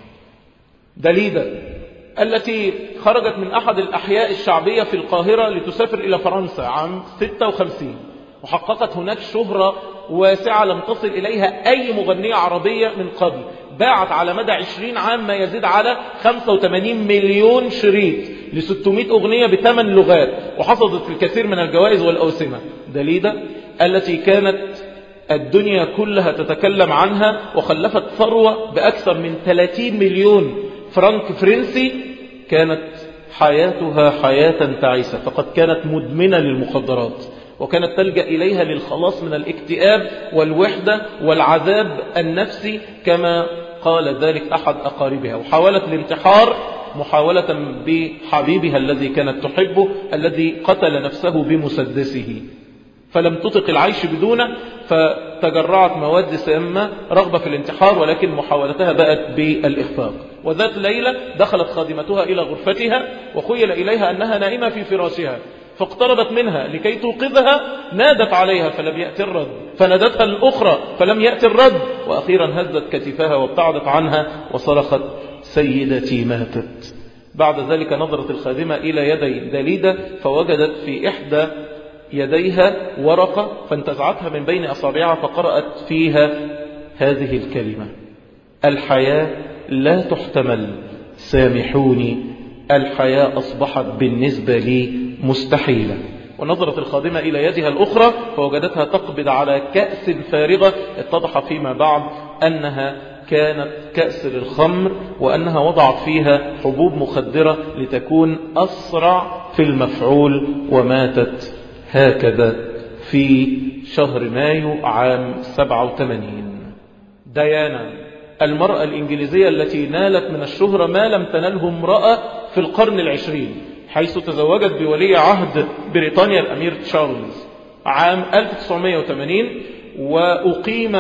دليدا التي خرجت من أحد الأحياء الشعبية في القاهرة لتسافر إلى فرنسا عام 56 وحققت هناك شهرة واسعة لم تصل إليها أي مغنية عربية من قبل باعت على مدى 20 عام ما يزيد على 85 مليون شريط ل 600 أغنية بثمان لغات وحصدت الكثير من الجوائز والأوسمة دليدة التي كانت الدنيا كلها تتكلم عنها وخلفت ثروة بأكثر من 30 مليون فرنك فرنسي كانت حياتها حياة تعيسة فقد كانت مدمنة للمخدرات وكانت تلجأ إليها للخلاص من الاكتئاب والوحدة والعذاب النفسي كما قال ذلك أحد أقاربها وحاولت الانتحار محاولة بحبيبها الذي كانت تحبه الذي قتل نفسه بمسدسه فلم تطق العيش بدونه فتجرعت مواد سامة رغبة في الانتحار ولكن محاولتها بقت بالإخفاق وذات ليلة دخلت خادمتها إلى غرفتها وخيل إليها أنها نائمة في فراشها فاقتربت منها لكي توقظها نادت عليها فلم يأتي الرد فنادتها الأخرى فلم يأتي الرد وأخيرا هزت كتفها وابتعدت عنها وصرخت سيدتي ماتت بعد ذلك نظرت الخادمة إلى يدي دليدة فوجدت في إحدى يديها ورقة فانتزعتها من بين أصابعها فقرأت فيها هذه الكلمة الحياة لا تحتمل سامحوني الحياة أصبحت بالنسبة لي مستحيلة ونظرت الخادمة إلى يدها الأخرى فوجدتها تقبض على كأس فارغة اتضح فيما بعد أنها كانت كأس للخمر وأنها وضعت فيها حبوب مخدرة لتكون أسرع في المفعول وماتت هكذا في شهر مايو عام 87 ديانا المرأة الإنجليزية التي نالت من الشهرة ما لم تنله امرأة في القرن العشرين حيث تزوجت بولي عهد بريطانيا الأمير تشارلز عام 1980 وأقيم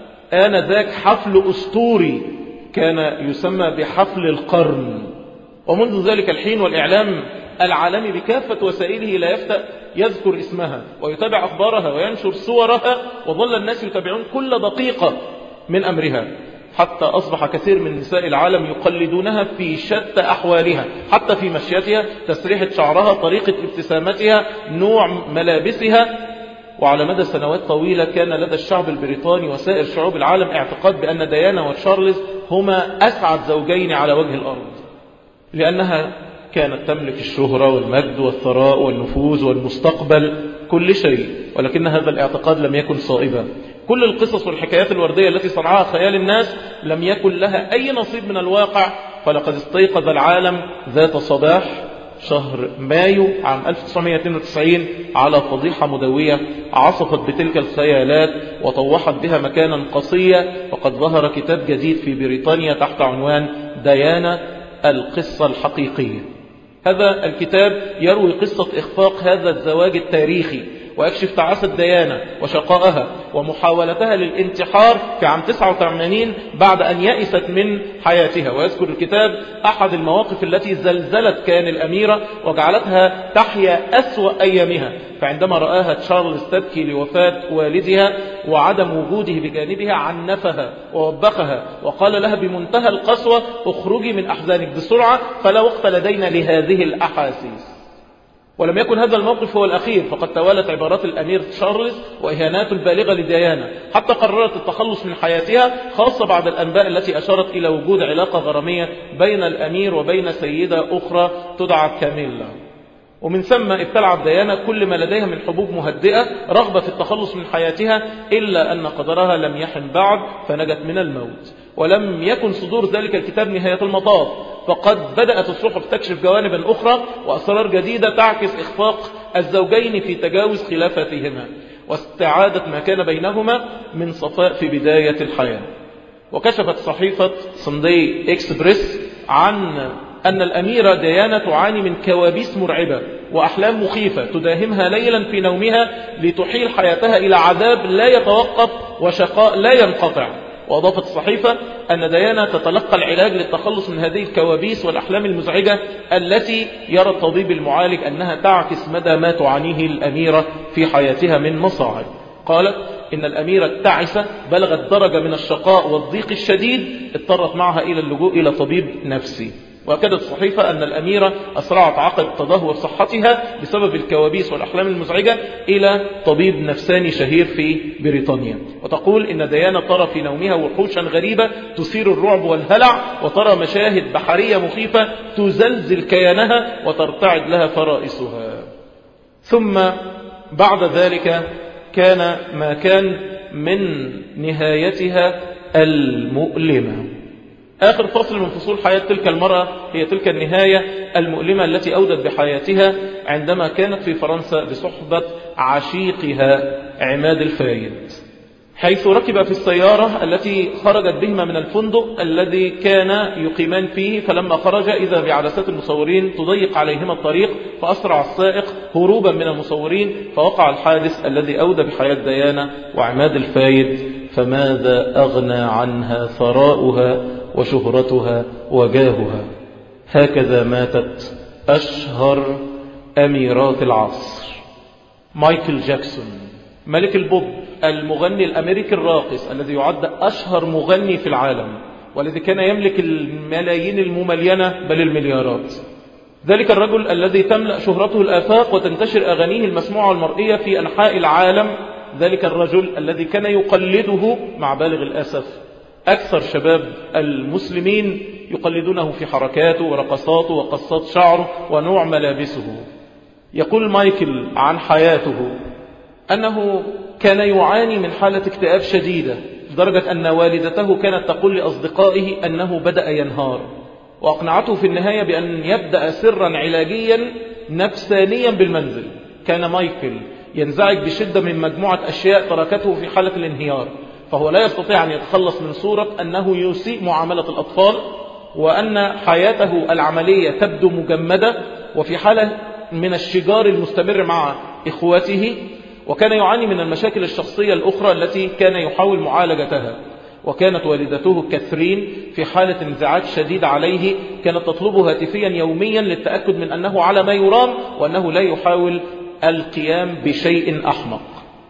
آنذاك حفل أسطوري كان يسمى بحفل القرن ومنذ ذلك الحين والإعلام العالمي بكافة وسائله لا يفتأ يذكر اسمها ويتابع أخبارها وينشر صورها وظل الناس يتابعون كل دقيقة من أمرها حتى أصبح كثير من نساء العالم يقلدونها في شتى أحوالها حتى في مشيتها تسريحة شعرها طريقة ابتسامتها نوع ملابسها وعلى مدى سنوات طويلة كان لدى الشعب البريطاني وسائر شعوب العالم اعتقاد بأن ديانا وتشارلز هما أسعد زوجين على وجه الأرض لأنها كانت تملك الشهرة والمجد والثراء والنفوذ والمستقبل كل شيء ولكن هذا الاعتقاد لم يكن صائبا كل القصص والحكايات الوردية التي صنعها خيال الناس لم يكن لها أي نصيب من الواقع فلقد استيقظ العالم ذات صباح شهر مايو عام 1992 على فضيحة مدوية عصفت بتلك الخيالات وطوحت بها مكانا قصية وقد ظهر كتاب جديد في بريطانيا تحت عنوان ديانا القصة الحقيقية هذا الكتاب يروي قصة إخفاق هذا الزواج التاريخي ويكشف تعاسة ديانة وشقائها ومحاولتها للانتحار في عام 89 بعد أن يأست من حياتها ويذكر الكتاب أحد المواقف التي زلزلت كان الأميرة وجعلتها تحيا أسوأ أيامها فعندما رآها تشارلز تبكي لوفاة والدها وعدم وجوده بجانبها عنفها ووبخها وقال لها بمنتهى القسوة اخرجي من أحزانك بسرعة فلا وقت لدينا لهذه الأحاسيس ولم يكن هذا الموقف هو الأخير فقد توالت عبارات الأمير تشارلز وإهانات البالغة لديانا حتى قررت التخلص من حياتها خاصة بعد الأنباء التي أشارت إلى وجود علاقة غرامية بين الأمير وبين سيدة أخرى تدعى كاميلا ومن ثم ابتلعت ديانا كل ما لديها من حبوب مهدئة رغبة في التخلص من حياتها إلا أن قدرها لم يحن بعد فنجت من الموت ولم يكن صدور ذلك الكتاب نهاية المطاف فقد بدأت الصحف تكشف جوانبا أخرى وأسرار جديدة تعكس إخفاق الزوجين في تجاوز خلافتهما واستعادة ما كان بينهما من صفاء في بداية الحياة وكشفت صحيفة سندي إكسبريس عن أن الأميرة ديانا تعاني من كوابيس مرعبة وأحلام مخيفة تداهمها ليلا في نومها لتحيل حياتها إلى عذاب لا يتوقف وشقاء لا ينقطع وأضافت الصحيفة أن ديانا تتلقى العلاج للتخلص من هذه الكوابيس والأحلام المزعجة التي يرى الطبيب المعالج أنها تعكس مدى ما تعانيه الأميرة في حياتها من مصاعب قالت إن الأميرة التعسة بلغت درجة من الشقاء والضيق الشديد اضطرت معها إلى اللجوء إلى طبيب نفسي وأكدت الصحيفة أن الأميرة أسرعت عقب تدهور صحتها بسبب الكوابيس والأحلام المزعجة إلى طبيب نفساني شهير في بريطانيا وتقول إن ديانا ترى في نومها وحوشا غريبة تثير الرعب والهلع وترى مشاهد بحرية مخيفة تزلزل كيانها وترتعد لها فرائسها ثم بعد ذلك كان ما كان من نهايتها المؤلمة آخر فصل من فصول حياة تلك المرأة هي تلك النهاية المؤلمة التي أودت بحياتها عندما كانت في فرنسا بصحبة عشيقها عماد الفايد حيث ركب في السيارة التي خرجت بهما من الفندق الذي كان يقيمان فيه فلما خرج إذا بعدسات المصورين تضيق عليهما الطريق فأسرع السائق هروبا من المصورين فوقع الحادث الذي أودى بحياة ديانا وعماد الفايد فماذا أغنى عنها ثراؤها وشهرتها وجاهها هكذا ماتت أشهر أميرات العصر مايكل جاكسون ملك البوب المغني الأمريكي الراقص الذي يعد أشهر مغني في العالم والذي كان يملك الملايين المملينة بل المليارات ذلك الرجل الذي تملأ شهرته الآفاق وتنتشر أغانيه المسموعة والمرئية في أنحاء العالم ذلك الرجل الذي كان يقلده مع بالغ الأسف أكثر شباب المسلمين يقلدونه في حركاته ورقصاته وقصات شعره ونوع ملابسه يقول مايكل عن حياته أنه كان يعاني من حالة اكتئاب شديدة لدرجة أن والدته كانت تقول لأصدقائه أنه بدأ ينهار وأقنعته في النهاية بأن يبدأ سرا علاجيا نفسانيا بالمنزل كان مايكل ينزعج بشدة من مجموعة أشياء تركته في حالة الانهيار فهو لا يستطيع أن يتخلص من صورة أنه يسيء معاملة الأطفال وأن حياته العملية تبدو مجمدة وفي حالة من الشجار المستمر مع إخوته وكان يعاني من المشاكل الشخصية الأخرى التي كان يحاول معالجتها وكانت والدته كثرين في حالة انزعاج شديد عليه كانت تطلبه هاتفيا يوميا للتأكد من أنه على ما يرام وأنه لا يحاول القيام بشيء أحمق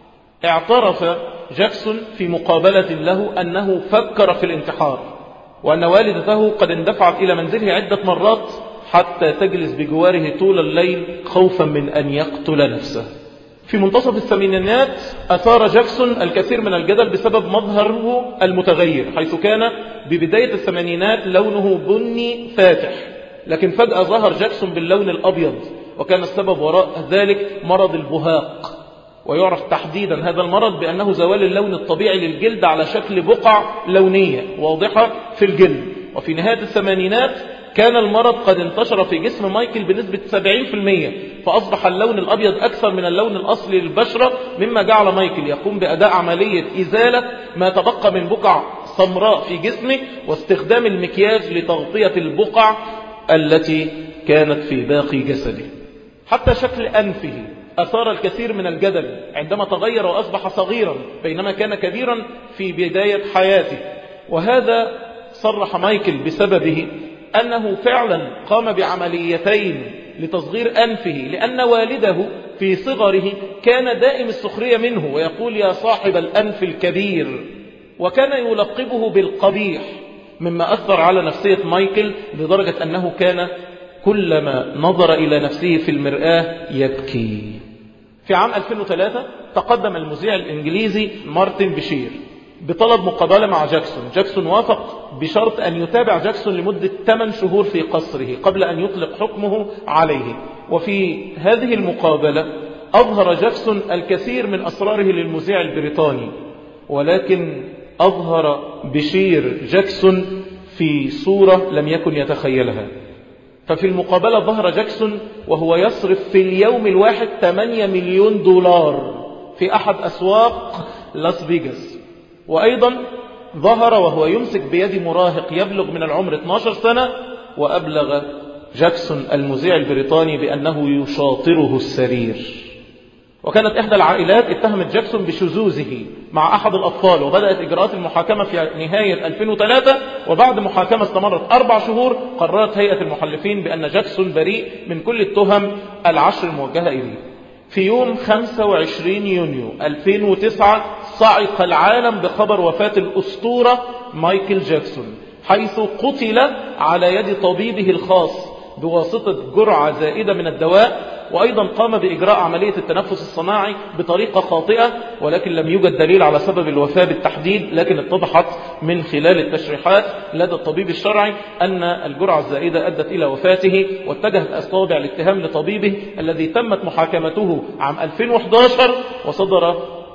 اعترف جاكسون في مقابلة له أنه فكر في الانتحار وأن والدته قد اندفعت إلى منزله عدة مرات حتى تجلس بجواره طول الليل خوفا من أن يقتل نفسه في منتصف الثمانينات أثار جاكسون الكثير من الجدل بسبب مظهره المتغير حيث كان ببداية الثمانينات لونه بني فاتح لكن فجأة ظهر جاكسون باللون الأبيض وكان السبب وراء ذلك مرض البهاق ويعرف تحديدا هذا المرض بأنه زوال اللون الطبيعي للجلد على شكل بقع لونية واضحة في الجلد وفي نهاية الثمانينات كان المرض قد انتشر في جسم مايكل بنسبة 70% فأصبح اللون الأبيض أكثر من اللون الأصلي للبشرة مما جعل مايكل يقوم بأداء عملية إزالة ما تبقى من بقع سمراء في جسمه واستخدام المكياج لتغطية البقع التي كانت في باقي جسده حتى شكل أنفه أثار الكثير من الجدل عندما تغير وأصبح صغيرا بينما كان كبيرا في بداية حياته وهذا صرح مايكل بسببه أنه فعلا قام بعمليتين لتصغير أنفه لأن والده في صغره كان دائم السخرية منه ويقول يا صاحب الأنف الكبير وكان يلقبه بالقبيح مما أثر على نفسية مايكل لدرجة أنه كان كلما نظر إلى نفسه في المرآة يبكي في عام 2003 تقدم المذيع الإنجليزي مارتن بشير بطلب مقابلة مع جاكسون جاكسون وافق بشرط أن يتابع جاكسون لمدة 8 شهور في قصره قبل أن يطلق حكمه عليه وفي هذه المقابلة أظهر جاكسون الكثير من أسراره للمذيع البريطاني ولكن أظهر بشير جاكسون في صورة لم يكن يتخيلها ففي المقابلة ظهر جاكسون وهو يصرف في اليوم الواحد 8 مليون دولار في أحد أسواق لاس فيغاس وأيضا ظهر وهو يمسك بيد مراهق يبلغ من العمر 12 سنة وأبلغ جاكسون المذيع البريطاني بأنه يشاطره السرير وكانت إحدى العائلات اتهمت جاكسون بشذوذه مع أحد الأطفال وبدأت إجراءات المحاكمة في نهاية 2003 وبعد محاكمة استمرت أربع شهور قررت هيئة المحلفين بأن جاكسون بريء من كل التهم العشر الموجهة إليه في يوم 25 يونيو 2009 صعق العالم بخبر وفاة الأسطورة مايكل جاكسون حيث قتل على يد طبيبه الخاص بواسطة جرعة زائدة من الدواء وأيضا قام بإجراء عملية التنفس الصناعي بطريقة خاطئة ولكن لم يوجد دليل على سبب الوفاة بالتحديد لكن اتضحت من خلال التشريحات لدى الطبيب الشرعي أن الجرعة الزائدة أدت إلى وفاته واتجهت أصابع الاتهام لطبيبه الذي تمت محاكمته عام 2011 وصدر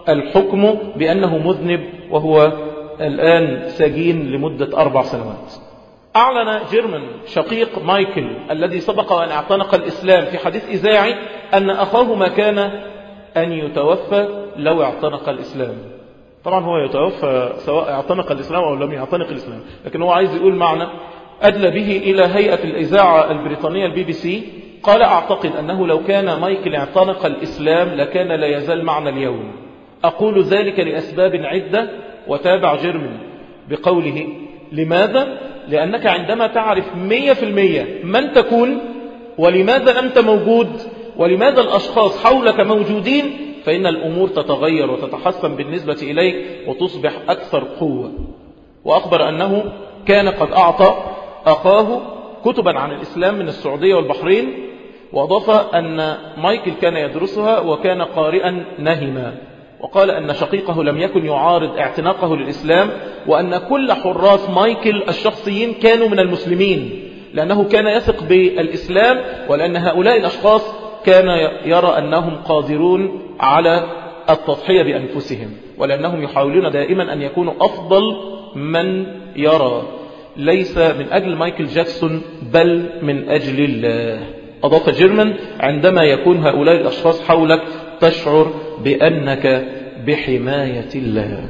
الحكم بأنه مذنب وهو الآن سجين لمدة أربع سنوات أعلن جيرمان شقيق مايكل الذي سبق أن اعتنق الإسلام في حديث إذاعي أن أخاه ما كان أن يتوفى لو اعتنق الإسلام طبعا هو يتوفى سواء اعتنق الإسلام أو لم يعتنق الإسلام لكن هو عايز يقول معنى أدلى به إلى هيئة الإذاعة البريطانية البي بي سي قال أعتقد أنه لو كان مايكل اعتنق الإسلام لكان لا يزال معنا اليوم أقول ذلك لأسباب عدة وتابع جيرمن بقوله لماذا؟ لأنك عندما تعرف مية في المية من تكون ولماذا أنت موجود ولماذا الأشخاص حولك موجودين فإن الأمور تتغير وتتحسن بالنسبة إليك وتصبح أكثر قوة وأخبر أنه كان قد أعطى أخاه كتبا عن الإسلام من السعودية والبحرين وأضاف أن مايكل كان يدرسها وكان قارئا نهما وقال أن شقيقه لم يكن يعارض اعتناقه للإسلام وأن كل حراس مايكل الشخصيين كانوا من المسلمين لأنه كان يثق بالإسلام ولأن هؤلاء الأشخاص كان يرى أنهم قادرون على التضحية بأنفسهم ولأنهم يحاولون دائما أن يكونوا أفضل من يرى ليس من أجل مايكل جاكسون بل من أجل الله أضاف جيرمان عندما يكون هؤلاء الأشخاص حولك تشعر بأنك بحماية الله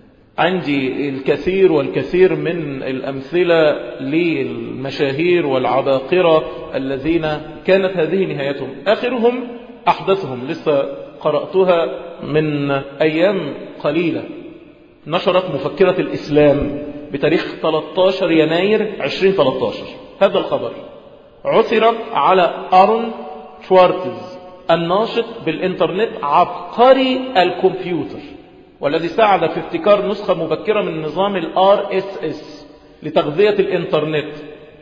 عندي الكثير والكثير من الأمثلة للمشاهير والعباقرة الذين كانت هذه نهايتهم آخرهم أحدثهم لسه قرأتها من أيام قليلة نشرت مفكرة الإسلام بتاريخ 13 يناير 2013 هذا الخبر عثر على أرون شوارتز الناشط بالإنترنت عبقري الكمبيوتر والذي ساعد في ابتكار نسخة مبكرة من نظام ال RSS لتغذية الإنترنت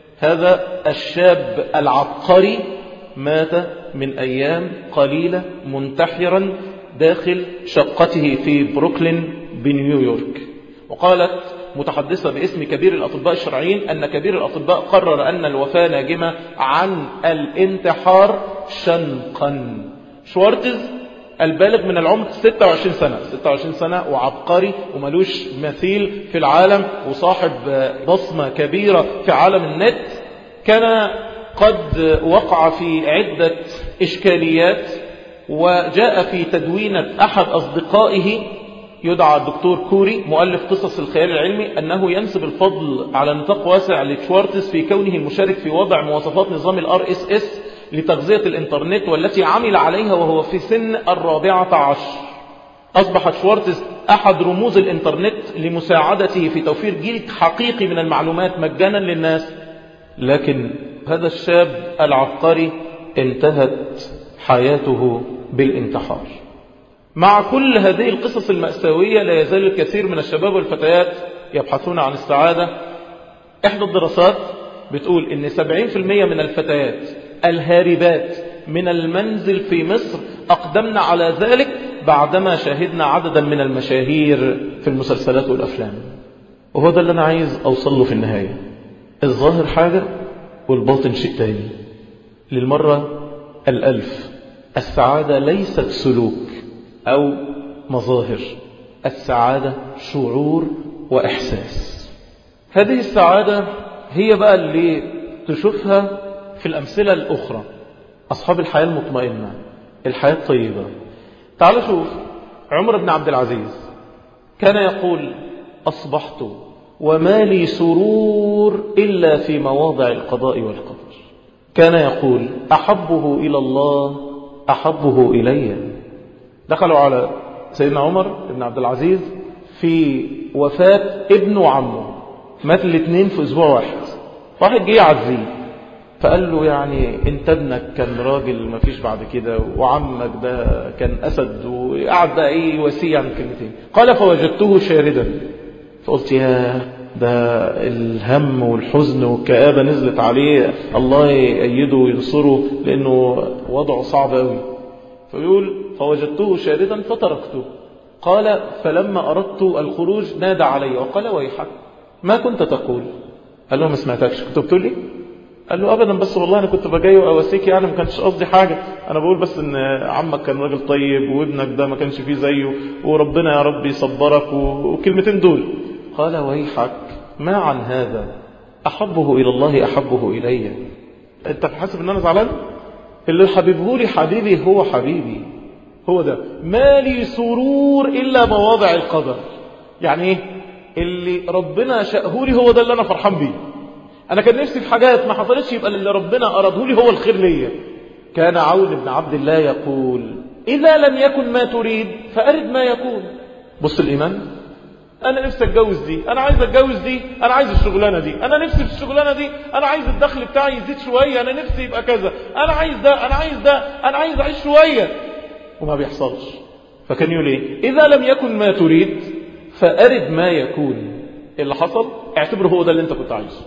هذا الشاب العبقري مات من أيام قليلة منتحرا داخل شقته في بروكلين بنيويورك وقالت متحدثة باسم كبير الأطباء الشرعيين أن كبير الأطباء قرر أن الوفاة ناجمة عن الانتحار شنقا شوارتز البالغ من العمر 26 سنة 26 سنة وعبقري وملوش مثيل في العالم وصاحب بصمة كبيرة في عالم النت كان قد وقع في عدة إشكاليات وجاء في تدوينة أحد أصدقائه يدعى الدكتور كوري مؤلف قصص الخيال العلمي أنه ينسب الفضل على نطاق واسع لشوارتز في كونه المشارك في وضع مواصفات نظام الار اس اس لتغذية الانترنت والتي عمل عليها وهو في سن الرابعة عشر أصبح شوارتز أحد رموز الانترنت لمساعدته في توفير جيل حقيقي من المعلومات مجانا للناس لكن هذا الشاب العبقري انتهت حياته بالانتحار مع كل هذه القصص المأساوية لا يزال الكثير من الشباب والفتيات يبحثون عن السعادة إحدى الدراسات بتقول إن 70% من الفتيات الهاربات من المنزل في مصر أقدمنا على ذلك بعدما شاهدنا عددا من المشاهير في المسلسلات والأفلام وهو ده اللي أنا عايز أوصل له في النهاية الظاهر حاجة والباطن شيء تاني للمرة الألف السعادة ليست سلوك أو مظاهر السعادة شعور وإحساس هذه السعادة هي بقى اللي تشوفها في الأمثلة الأخرى أصحاب الحياة المطمئنة الحياة الطيبة تعال شوف عمر بن عبد العزيز كان يقول أصبحت وما لي سرور إلا في مواضع القضاء والقدر كان يقول أحبه إلى الله أحبه إلي دخلوا على سيدنا عمر بن عبد العزيز في وفاة ابنه وعمه مات الاثنين في أسبوع واحد واحد جه يعزيه فقال له يعني انت ابنك كان راجل ما فيش بعد كده وعمك ده كان أسد وقعد بقى ايه يواسيه عن كلمتين قال فوجدته شاردا فقلت يا ده الهم والحزن والكآبة نزلت عليه الله يأيده وينصره لأنه وضعه صعب قوي فيقول فوجدته شاردا فتركته قال فلما أردت الخروج نادى علي وقال ويحك ما كنت تقول قال له ما سمعتكش كنت بتقول لي قال له ابدا بس والله انا كنت بجاي واواسيك يعني ما كانش قصدي حاجه انا بقول بس ان عمك كان راجل طيب وابنك ده ما كانش فيه زيه وربنا يا رب يصبرك وكلمتين دول قال ويحك ما عن هذا احبه الى الله احبه الي انت حاسب ان انا زعلان اللي حبيبه لي حبيبي هو حبيبي هو ده ما لي سرور الا مواضع القدر يعني ايه اللي ربنا شاءه لي هو ده اللي انا فرحان بيه انا كان نفسي في حاجات ما حصلتش يبقى اللي ربنا اراده لي هو الخير ليا كان عون بن عبد الله يقول اذا لم يكن ما تريد فارد ما يكون بص الايمان انا نفسي اتجوز دي انا عايز اتجوز دي انا عايز الشغلانه دي انا نفسي في الشغلانه دي انا عايز الدخل بتاعي يزيد شويه انا نفسي يبقى كذا انا عايز ده انا عايز ده انا عايز اعيش شويه وما بيحصلش فكان يقول ايه اذا لم يكن ما تريد فارد ما يكون اللي حصل اعتبره هو ده اللي انت كنت عايزه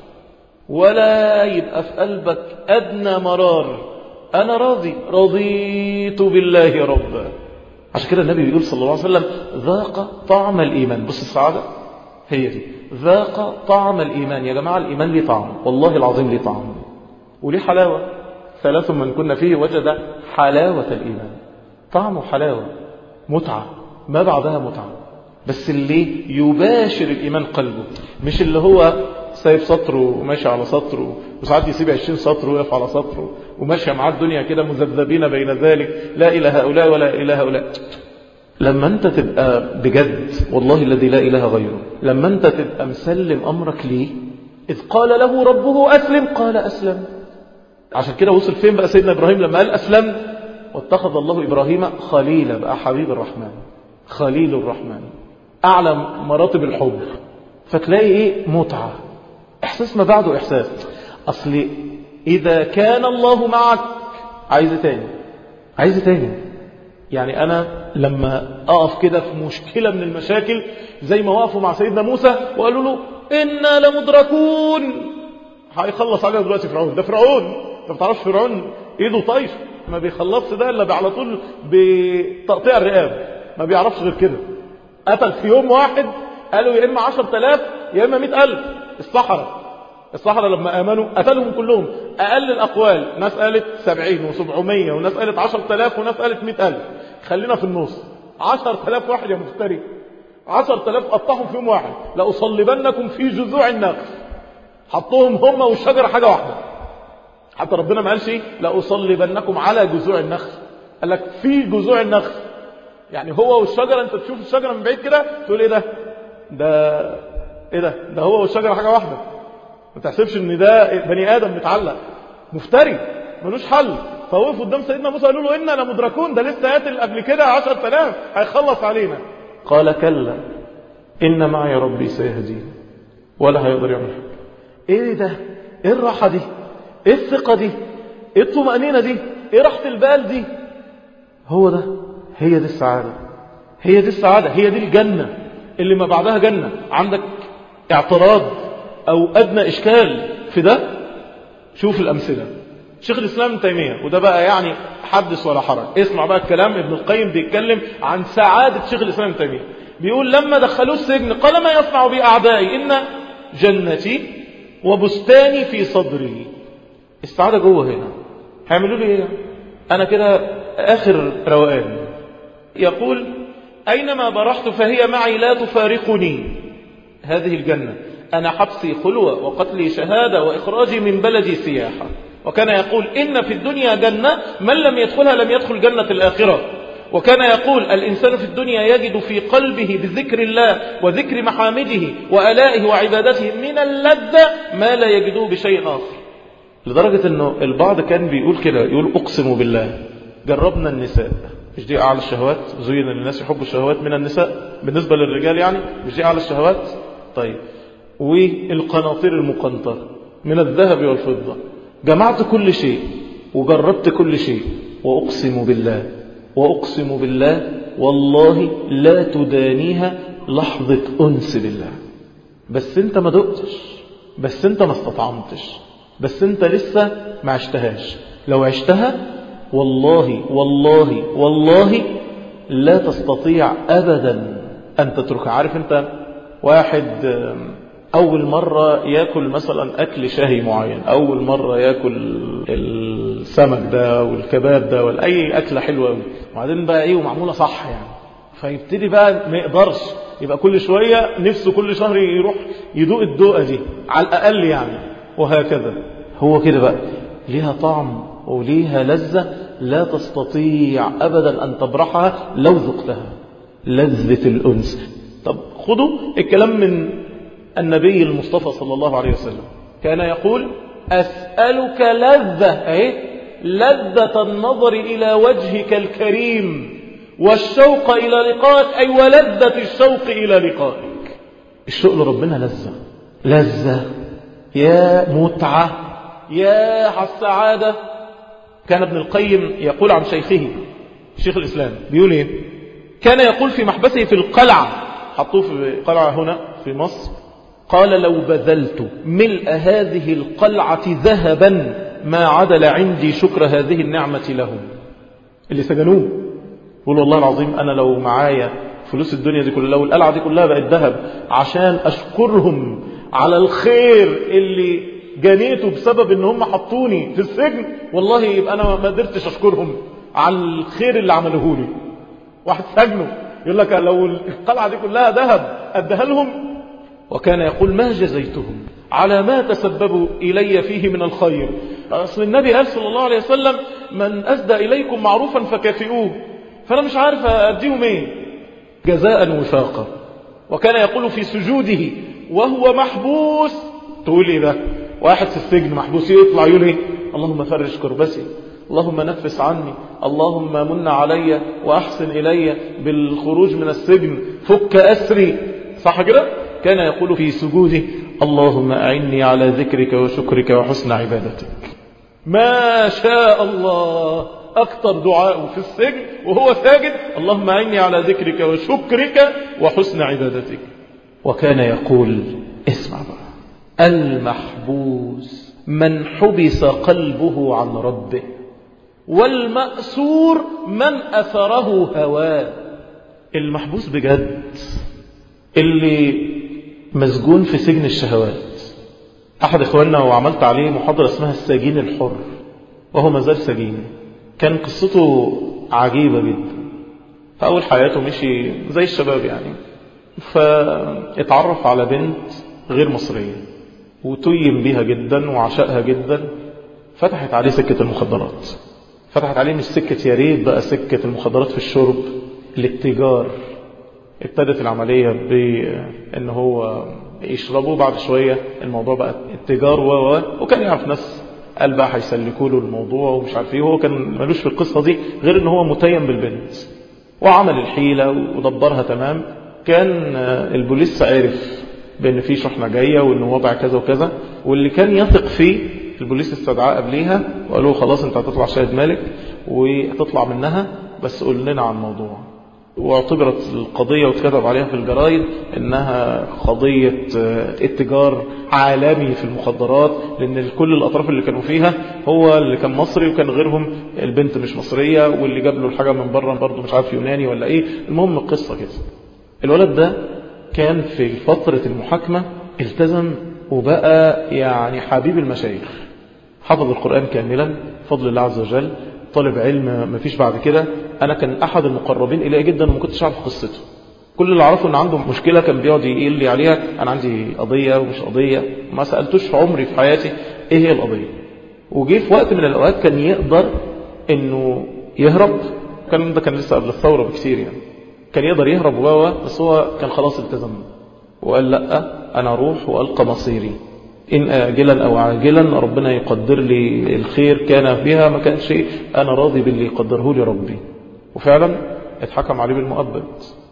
ولا يبقى في قلبك أدنى مرار أنا راضي رضيت بالله ربا عشان كده النبي بيقول صلى الله عليه وسلم ذاق طعم الإيمان بص السعادة هي دي ذاق طعم الإيمان يا جماعة الإيمان ليه طعم والله العظيم ليه طعم وليه حلاوة ثلاث من كنا فيه وجد حلاوة الإيمان طعمه حلاوة متعة ما بعدها متعة بس اللي يباشر الإيمان قلبه مش اللي هو سايب سطره وماشي على سطره وساعات يسيب عشرين سطر ويقف على سطره وماشية معاه الدنيا كده مذبذبين بين ذلك لا إلى هؤلاء ولا إلى هؤلاء لما أنت تبقى بجد والله الذي لا إله غيره لما أنت تبقى مسلم أمرك ليه إذ قال له ربه أسلم قال أسلم عشان كده وصل فين بقى سيدنا إبراهيم لما قال أسلم واتخذ الله إبراهيم خليلا بقى حبيب الرحمن خليل الرحمن أعلى مراتب الحب فتلاقي إيه متعة إحساس ما بعده إحساس أصل إذا كان الله معك عايز تاني عايز تاني يعني أنا لما أقف كده في مشكلة من المشاكل زي ما وقفوا مع سيدنا موسى وقالوا له إنا لمدركون هيخلص علينا دلوقتي فرعون ده فرعون انت بتعرفش فرعون ايده طايف ما بيخلصش ده الا على طول بتقطيع الرقاب ما بيعرفش غير كده قتل في يوم واحد قالوا يا اما 10000 يا اما 100000 الصحراء الصحراء لما امنوا قتلهم كلهم اقل الاقوال ناس قالت 70 و700 وناس قالت 10000 وناس قالت 100000 خلينا في النص 10000 واحد يا مفتري 10000 قطعهم في يوم واحد لاصلبنكم في جذوع النخل حطوهم هم والشجره حاجه واحده حتى ربنا ما قالش ايه لاصلبنكم على جذوع النخل قال لك في جذوع النخل يعني هو والشجره انت تشوف الشجره من بعيد كده تقول ايه ده ده ايه ده ده هو والشجره حاجه واحده ما تحسبش ان ده بني ادم متعلق مفتري ملوش حل فوقف قدام سيدنا موسى قالوا له انا لمدركون ده لسه قاتل قبل كده 10000 هيخلص علينا قال كلا ان معي ربي سيهدين ولا هيقدر يعمل حاجه ايه ده ايه الراحه دي ايه الثقه دي ايه الطمانينه دي ايه راحه البال دي هو ده هي دي السعاده هي دي السعاده هي دي الجنه اللي ما بعدها جنه عندك اعتراض او ادنى اشكال في ده شوف الامثله شيخ الاسلام ابن تيميه وده بقى يعني حدث ولا حرج اسمع بقى الكلام ابن القيم بيتكلم عن سعاده شيخ الاسلام ابن تيميه بيقول لما دخلوه السجن قال ما يصنع بي اعدائي ان جنتي وبستاني في صدري السعاده جوه هنا هيعملوا لي ايه انا كده اخر روقان يقول اينما برحت فهي معي لا تفارقني هذه الجنه أنا حبسي خلوة وقتلي شهادة وإخراجي من بلدي سياحة وكان يقول إن في الدنيا جنة من لم يدخلها لم يدخل جنة الآخرة وكان يقول الإنسان في الدنيا يجد في قلبه بذكر الله وذكر محامده وألائه وعبادته من اللذة ما لا يجدوه بشيء آخر لدرجة أنه البعض كان بيقول كده يقول أقسم بالله جربنا النساء مش دي أعلى الشهوات زين للناس يحبوا الشهوات من النساء بالنسبة للرجال يعني مش دي أعلى الشهوات طيب والقناطير المقنطرة من الذهب والفضة جمعت كل شيء وجربت كل شيء وأقسم بالله وأقسم بالله والله لا تدانيها لحظة أنس بالله بس انت ما دقتش بس انت ما استطعمتش بس انت لسه ما عشتهاش لو عشتها والله والله والله لا تستطيع أبدا أن تترك عارف انت واحد أول مرة يأكل مثلا أكل شهي معين أول مرة يأكل السمك ده والكباب ده ولا أي أكلة حلوة أوي وبعدين بقى إيه ومعمولة صح يعني فيبتدي بقى ما يقدرش يبقى كل شوية نفسه كل شهر يروح يدوق الدوقة دي على الأقل يعني وهكذا هو كده بقى ليها طعم وليها لذة لا تستطيع أبدا أن تبرحها لو ذقتها لذة الأنس طب خذوا الكلام من النبي المصطفى صلى الله عليه وسلم كان يقول أسألك لذة أهي لذة النظر إلى وجهك الكريم والشوق إلى لقائك أي ولذة الشوق إلى لقائك الشوق لربنا لذة لذة يا متعة يا السعادة كان ابن القيم يقول عن شيخه شيخ الإسلام بيقول إيه كان يقول في محبسه في القلعة حطوه في قلعة هنا في مصر قال لو بذلت ملء هذه القلعة ذهبا ما عدل عندي شكر هذه النعمة لهم اللي سجنوه يقول والله العظيم أنا لو معايا فلوس الدنيا دي كلها لو القلعة دي كلها بقت ذهب عشان أشكرهم على الخير اللي جنيته بسبب ان هم حطوني في السجن والله يبقى انا ما قدرتش اشكرهم على الخير اللي عملوه لي واحد سجنه يقول لك لو القلعة دي كلها ذهب ادها لهم وكان يقول ما جزيتهم على ما تسببوا إلي فيه من الخير أصل النبي قال صلى الله عليه وسلم من أسدى إليكم معروفا فكافئوه فأنا مش عارف أديهم إيه جزاء وفاقا وكان يقول في سجوده وهو محبوس تقول إيه ده واحد في السجن محبوس يطلع يقول إيه اللهم فرج كربتي اللهم نفس عني اللهم من علي وأحسن إلي بالخروج من السجن فك أسري صح كده كان يقول في سجوده اللهم أعني على ذكرك وشكرك وحسن عبادتك ما شاء الله أكثر دعاء في السجن وهو ساجد اللهم أعني على ذكرك وشكرك وحسن عبادتك وكان يقول اسمع بقى المحبوس من حبس قلبه عن ربه والمأسور من أثره هواه المحبوس بجد اللي مسجون في سجن الشهوات أحد إخواننا وعملت عليه محاضرة اسمها السجين الحر وهو مازال سجين كان قصته عجيبة جدا فأول حياته مشي زي الشباب يعني فاتعرف على بنت غير مصرية وتيم بيها جدا وعشقها جدا فتحت عليه سكة المخدرات فتحت عليه مش سكة يا ريت بقى سكة المخدرات في الشرب الاتجار ابتدت العملية بأن هو يشربوا بعد شوية الموضوع بقى اتجار و وكان يعرف ناس قال بقى هيسلكوا له الموضوع ومش عارف ايه هو كان ملوش في القصة دي غير ان هو متيم بالبنت وعمل الحيلة ودبرها تمام كان البوليس عرف بان في شحنة جاية وان وضع كذا وكذا واللي كان يثق فيه البوليس استدعاه قبليها وقالوا خلاص انت هتطلع شاهد مالك وهتطلع منها بس قول لنا عن الموضوع واعتبرت القضية واتكتب عليها في الجرايد انها قضية اتجار عالمي في المخدرات لان كل الاطراف اللي كانوا فيها هو اللي كان مصري وكان غيرهم البنت مش مصرية واللي جاب له الحاجة من بره برضه مش عارف يوناني ولا ايه المهم القصة كده الولد ده كان في فترة المحاكمة التزم وبقى يعني حبيب المشايخ حفظ القرآن كاملا فضل الله عز وجل طالب علم ما فيش بعد كده انا كان احد المقربين اليه جدا وما كنتش اعرف قصته كل اللي اعرفه ان عنده مشكله كان بيقعد يقول لي عليها انا عندي قضيه ومش قضيه ما سالتوش في عمري في حياتي ايه هي القضيه وجي في وقت من الاوقات كان يقدر انه يهرب كان ده كان لسه قبل الثوره بكثير يعني كان يقدر يهرب و بس هو كان خلاص التزم وقال لا انا اروح والقى مصيري إن آجلا أو عاجلا ربنا يقدر لي الخير كان فيها ما كان شيء أنا راضي باللي يقدره لي ربي وفعلا اتحكم عليه بالمؤبد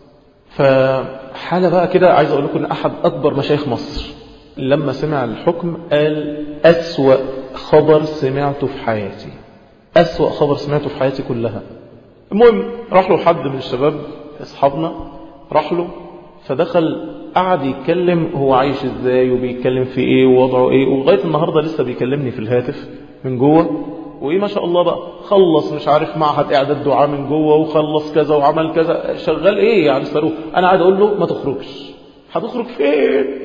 فحالة بقى كده عايز أقول لكم أن أحد أكبر مشايخ مصر لما سمع الحكم قال أسوأ خبر سمعته في حياتي أسوأ خبر سمعته في حياتي كلها المهم راح له حد من الشباب أصحابنا راح له فدخل قعد يتكلم هو عايش ازاي وبيتكلم في ايه ووضعه ايه ولغايه النهارده لسه بيكلمني في الهاتف من جوه وايه ما شاء الله بقى خلص مش عارف معهد اعداد دعاء من جوه وخلص كذا وعمل كذا شغال ايه يعني صاروخ انا قاعد اقول له ما تخرجش هتخرج فين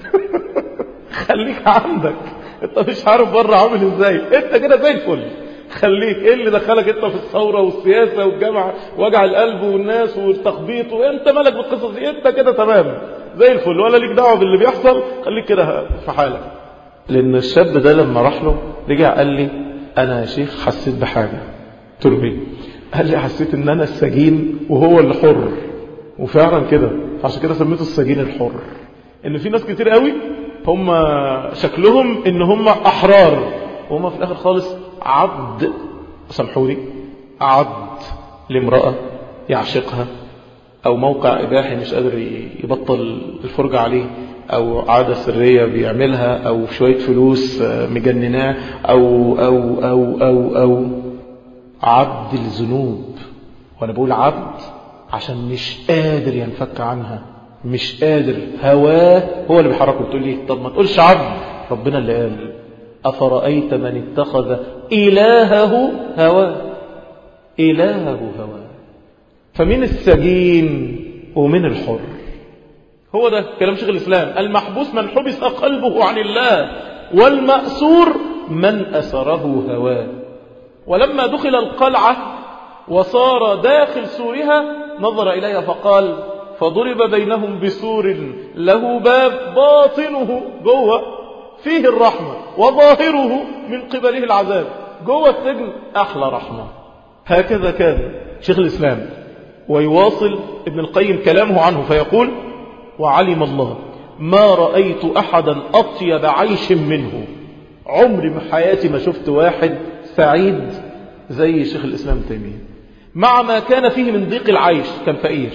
خليك عندك انت مش عارف بره عامل ازاي انت كده زي الفل خليك ايه اللي دخلك انت في الثوره والسياسه والجامعه وجع القلب والناس والتخبيط وانت مالك بالقصص دي انت كده تمام زي الفل ولا ليك دعوه باللي بيحصل خليك كده في حالك لان الشاب ده لما راح له رجع قال لي انا يا شيخ حسيت بحاجه قلت له ايه قال لي حسيت ان انا السجين وهو اللي حر وفعلا كده عشان كده سميته السجين الحر ان في ناس كتير قوي هم شكلهم ان هم احرار وهم في الاخر خالص عبد سامحوني عبد لامرأة يعشقها او موقع اباحي مش قادر يبطل الفرجة عليه او عادة سرية بيعملها او شوية فلوس مجنناه او او او او او عبد الذنوب وانا بقول عبد عشان مش قادر ينفك عنها مش قادر هواه هو اللي بيحركه تقول لي طب ما تقولش عبد ربنا اللي قال أفرأيت من اتخذ إلهه هواه إلهه هواه فمن السجين ومن الحر هو ده كلام شيخ الإسلام المحبوس من حبس قلبه عن الله والمأسور من أسره هواه ولما دخل القلعة وصار داخل سورها نظر إليها فقال فضرب بينهم بسور له باب باطنه جوه فيه الرحمة وظاهره من قبله العذاب جوه السجن أحلى رحمة هكذا كان شيخ الإسلام ويواصل ابن القيم كلامه عنه فيقول وعلم الله ما رأيت أحدا أطيب عيش منه عمري من حياتي ما شفت واحد سعيد زي شيخ الإسلام تيمية مع ما كان فيه من ضيق العيش كان فقير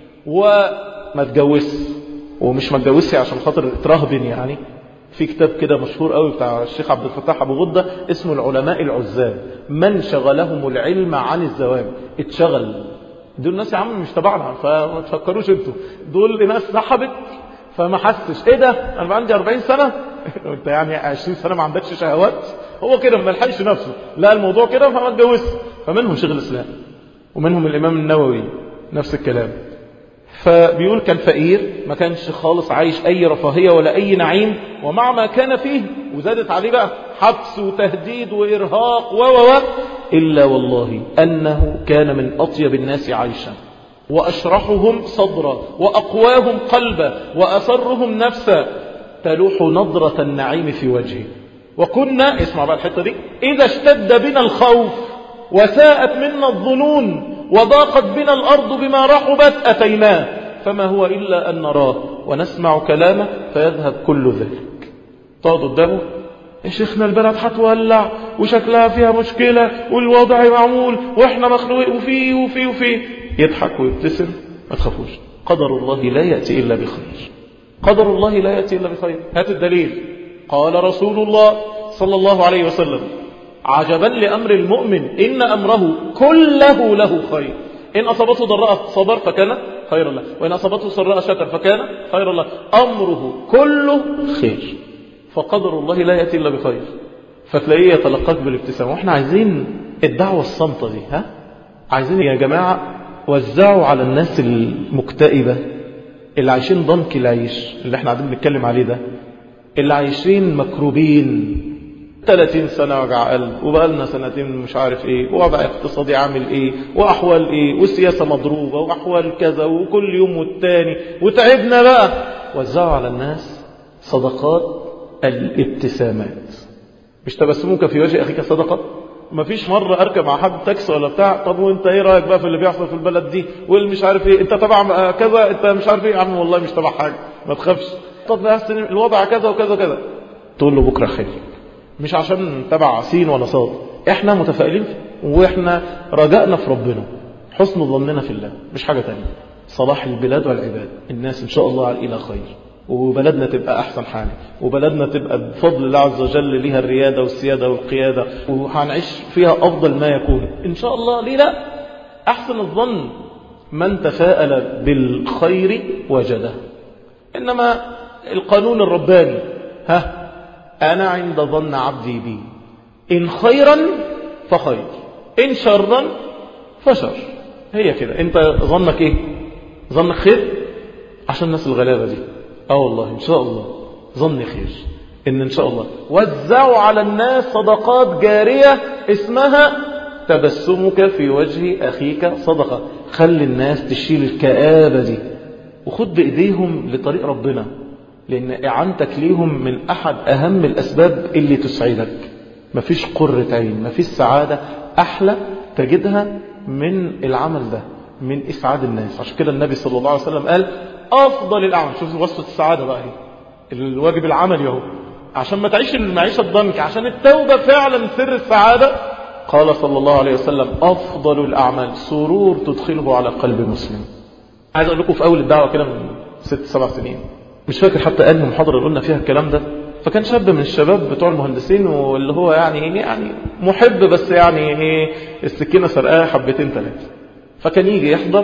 وما تجوزش ومش ما تجوزش عشان خاطر اترهبن يعني في كتاب كده مشهور قوي بتاع الشيخ عبد الفتاح ابو غده اسمه العلماء العزاب من شغلهم العلم عن الزواج اتشغل دول ناس يا عم مش تبعنا فما تفكروش انتوا دول ناس سحبت فما حسش ايه ده انا بقى عندي 40 سنه انت يعني 20 سنه ما عندكش شهوات هو كده ما لحقش نفسه لا الموضوع كده فما اتجوزش فمنهم شيخ الاسلام ومنهم الامام النووي نفس الكلام فبيقول كان فقير ما كانش خالص عايش أي رفاهية ولا أي نعيم ومع ما كان فيه وزادت عليه بقى حبس وتهديد وإرهاق و و إلا والله أنه كان من أطيب الناس عيشا وأشرحهم صدرا وأقواهم قلبا وأسرهم نفسا تلوح نظرة النعيم في وجهه وكنا اسمع بقى الحتة دي إذا اشتد بنا الخوف وساءت منا الظنون وضاقت بنا الأرض بما رحبت أتيناه فما هو إلا أن نراه ونسمع كلامه فيذهب كل ذلك تقعد قدامه يا شيخنا البلد هتولع وشكلها فيها مشكلة والوضع معمول واحنا مخلوق وفيه وفيه وفيه يضحك ويبتسم ما تخافوش قدر الله لا يأتي إلا بخير قدر الله لا يأتي إلا بخير هات الدليل قال رسول الله صلى الله عليه وسلم عجبا لأمر المؤمن إن أمره كله له خير إن أصابته ضراء صبر فكان خير له وإن أصابته سراء شكر فكان خير له أمره كله خير فقدر الله لا يأتي إلا بخير فتلاقيه يتلقاك بالابتسامة وإحنا عايزين الدعوة الصامتة دي ها عايزين يا جماعة وزعوا على الناس المكتئبة اللي عايشين ضنك العيش اللي احنا قاعدين بنتكلم عليه ده اللي عايشين مكروبين 30 سنة وجع قلب وبقى لنا سنتين مش عارف ايه ووضع اقتصادي عامل ايه واحوال ايه والسياسة مضروبة واحوال كذا وكل يوم والتاني وتعبنا بقى وزعوا على الناس صدقات الابتسامات مش تبسمك في وجه اخيك صدقة مفيش مرة اركب مع حد تاكسي ولا بتاع طب وانت ايه رايك بقى في اللي بيحصل في البلد دي واللي مش عارف ايه انت تبع كذا انت مش عارف ايه يا عم والله مش تبع حاجة ما تخافش طب الوضع كذا وكذا وكذا تقول له بكرة خير مش عشان تبع سين ولا صاد احنا متفائلين واحنا رجائنا في ربنا حسن ظننا في الله مش حاجة تانية صلاح البلاد والعباد الناس ان شاء الله الى خير وبلدنا تبقى احسن حال وبلدنا تبقى بفضل الله عز وجل لها الريادة والسيادة والقيادة وهنعيش فيها افضل ما يكون ان شاء الله ليه لا احسن الظن من تفاءل بالخير وجده انما القانون الرباني ها أنا عند ظن عبدي بي إن خيرا فخير إن شرا فشر هي كده أنت ظنك إيه ظنك خير عشان الناس الغلابة دي اه والله إن شاء الله ظن خير ان ان شاء الله وزعوا على الناس صدقات جارية اسمها تبسمك في وجه اخيك صدقة خلي الناس تشيل الكآبة دي وخد بايديهم لطريق ربنا لان اعانتك ليهم من احد اهم الاسباب اللي تسعدك مفيش قرة عين مفيش سعادة احلى تجدها من العمل ده من اسعاد الناس عشان كده النبي صلى الله عليه وسلم قال افضل الاعمال شوف وصفة السعادة بقى هي الواجب العملي اهو عشان ما تعيش المعيشة الضنك عشان التوبة فعلا سر السعادة قال صلى الله عليه وسلم أفضل الأعمال سرور تدخله على قلب مسلم عايز أقول لكم في أول الدعوة كده من ست سبع سنين مش فاكر حتى قال المحاضرة اللي قلنا فيها الكلام ده فكان شاب من الشباب بتوع المهندسين واللي هو يعني يعني محب بس يعني ايه السكينة سرقاه حبتين ثلاثة فكان يجي يحضر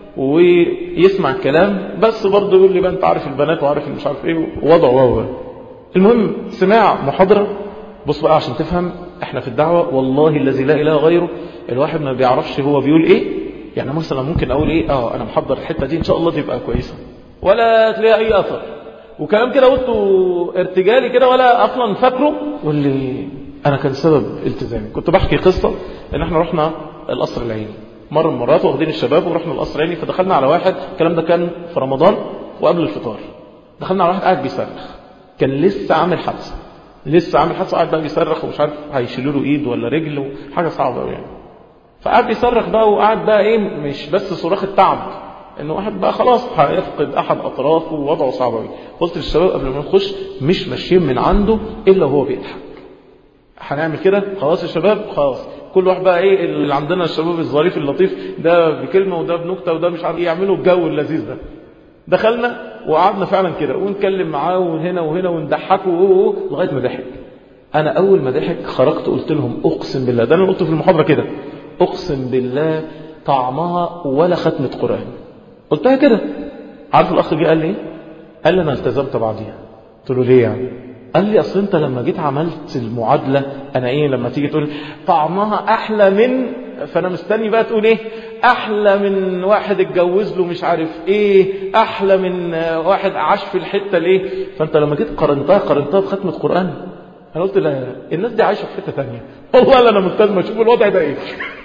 ويسمع الكلام بس برضه يقول لي بقى انت عارف البنات وعارف مش عارف ايه ووضعه وهو المهم سمع محاضرة بص بقى عشان تفهم احنا في الدعوة والله الذي لا اله غيره الواحد ما بيعرفش هو بيقول ايه يعني مثلا ممكن اقول ايه اه انا محضر الحتة دي ان شاء الله تبقى كويسة ولا تلاقي اي اثر وكلام كده قلته ارتجالي كده ولا اصلا فاكره واللي انا كان سبب التزامي كنت بحكي قصة ان احنا رحنا القصر العيني مرة من مرات واخدين الشباب ورحنا القصر العيني فدخلنا على واحد الكلام ده كان في رمضان وقبل الفطار دخلنا على واحد قاعد بيصرخ كان لسه عامل حادثه لسه عامل حادثه قاعد بقى بيصرخ ومش عارف هيشيلوا له ايد ولا رجل وحاجه صعبه قوي يعني فقعد بيصرخ بقى وقعد بقى ايه مش بس صراخ التعب انه واحد بقى خلاص هيفقد احد اطرافه ووضعه صعب قوي قلت للشباب قبل ما نخش مش ماشيين من عنده الا وهو بيضحك هنعمل كده خلاص يا شباب خلاص كل واحد بقى ايه اللي عندنا الشباب الظريف اللطيف ده بكلمه وده بنكته وده مش عارف يعملوا الجو اللذيذ ده دخلنا وقعدنا فعلا كده ونكلم معاه وهنا وهنا ونضحكه لغايه ما ضحك انا اول ما ضحك خرجت قلت لهم اقسم بالله ده انا قلت في المحاضره كده اقسم بالله طعمها ولا ختمه قران قلتها كده عارف الاخ جه قال لي قال لي انا التزمت بعديها قلت له ليه يعني قال لي اصل انت لما جيت عملت المعادله انا ايه لما تيجي تقول طعمها احلى من فانا مستني بقى تقول ايه احلى من واحد اتجوز له مش عارف ايه احلى من واحد عاش في الحته ليه فانت لما جيت قارنتها قارنتها بختمه قران انا قلت لا الناس دي عايشه في حته ثانيه والله انا ملتزم اشوف الوضع ده ايه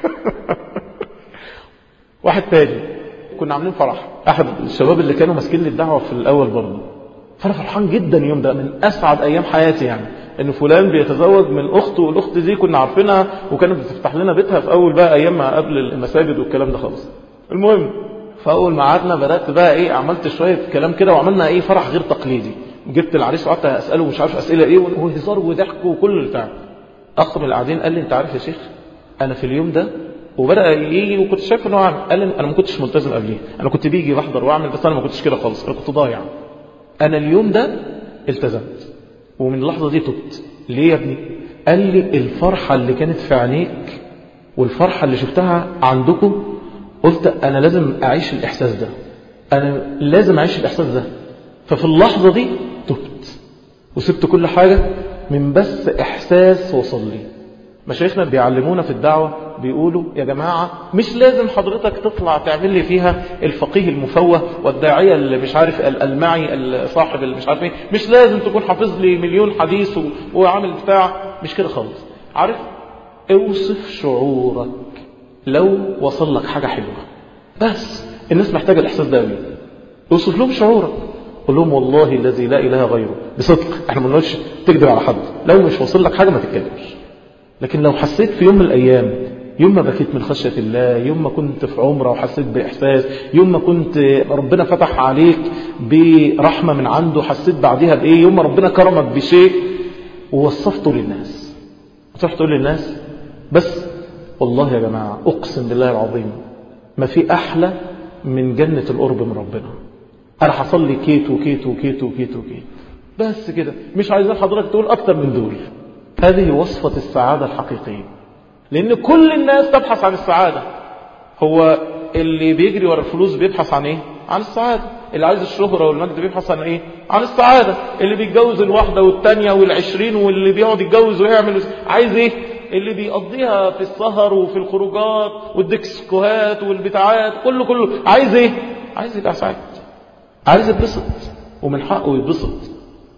واحد تاني كنا عاملين فرح احد الشباب اللي كانوا ماسكين لي الدعوه في الاول برضه فانا فرحان جدا اليوم ده من اسعد ايام حياتي يعني ان فلان بيتزوج من اخته والاخت دي كنا عارفينها وكانت بتفتح لنا بيتها في اول بقى ايام ما قبل المساجد والكلام ده خالص المهم فاول ما قعدنا بدات بقى ايه عملت شويه كلام كده وعملنا ايه فرح غير تقليدي جبت العريس وقعدت اساله مش عارف اسئله ايه وهزار وضحك وكل البتاع اخ من القاعدين قال لي انت عارف يا شيخ انا في اليوم ده وبدا يجي وكنت شايف انه عامل قال لي انا ما كنتش ملتزم قبليه انا كنت بيجي بحضر واعمل بس انا ما كنتش كده خالص انا كنت ضايع انا اليوم ده التزمت ومن اللحظه دي تبت ليه يا ابني قال لي الفرحه اللي كانت في عينيك والفرحه اللي شفتها عندكم قلت انا لازم اعيش الاحساس ده انا لازم اعيش الاحساس ده ففي اللحظه دي تبت وسبت كل حاجه من بس احساس وصل لي مشايخنا بيعلمونا في الدعوة بيقولوا يا جماعة مش لازم حضرتك تطلع تعمل لي فيها الفقيه المفوه والداعية اللي مش عارف المعي صاحب اللي مش عارف ايه مش لازم تكون حافظ لي مليون حديث وعامل بتاع مش كده خالص عارف اوصف شعورك لو وصل لك حاجة حلوة بس الناس محتاجة الإحساس ده قوي اوصف لهم شعورك قول لهم والله الذي لا إله غيره بصدق احنا ما بنقولش تكذب على حد لو مش واصل لك حاجة ما تتكلمش لكن لو حسيت في يوم من الأيام يوم ما بكيت من خشية الله يوم ما كنت في عمرة وحسيت بإحساس يوم ما كنت ربنا فتح عليك برحمة من عنده حسيت بعدها بإيه يوم ما ربنا كرمك بشيء ووصفته للناس تروح تقول للناس بس والله يا جماعة أقسم بالله العظيم ما في أحلى من جنة القرب من ربنا أنا حصل لي كيت وكيت وكيت وكيت وكيت بس كده مش عايزين حضرتك تقول أكتر من دول هذه وصفة السعادة الحقيقية لأن كل الناس تبحث عن السعادة هو اللي بيجري ورا الفلوس بيبحث عن ايه عن السعادة اللي عايز الشهرة والمجد بيبحث عن ايه عن السعادة اللي بيتجوز الواحدة والتانية والعشرين واللي بيقعد يتجوز ويعمل عايز ايه اللي بيقضيها في السهر وفي الخروجات والديسكوهات والبتاعات كله كله عايز ايه عايز يبقى سعيد عايز يتبسط ومن حقه يتبسط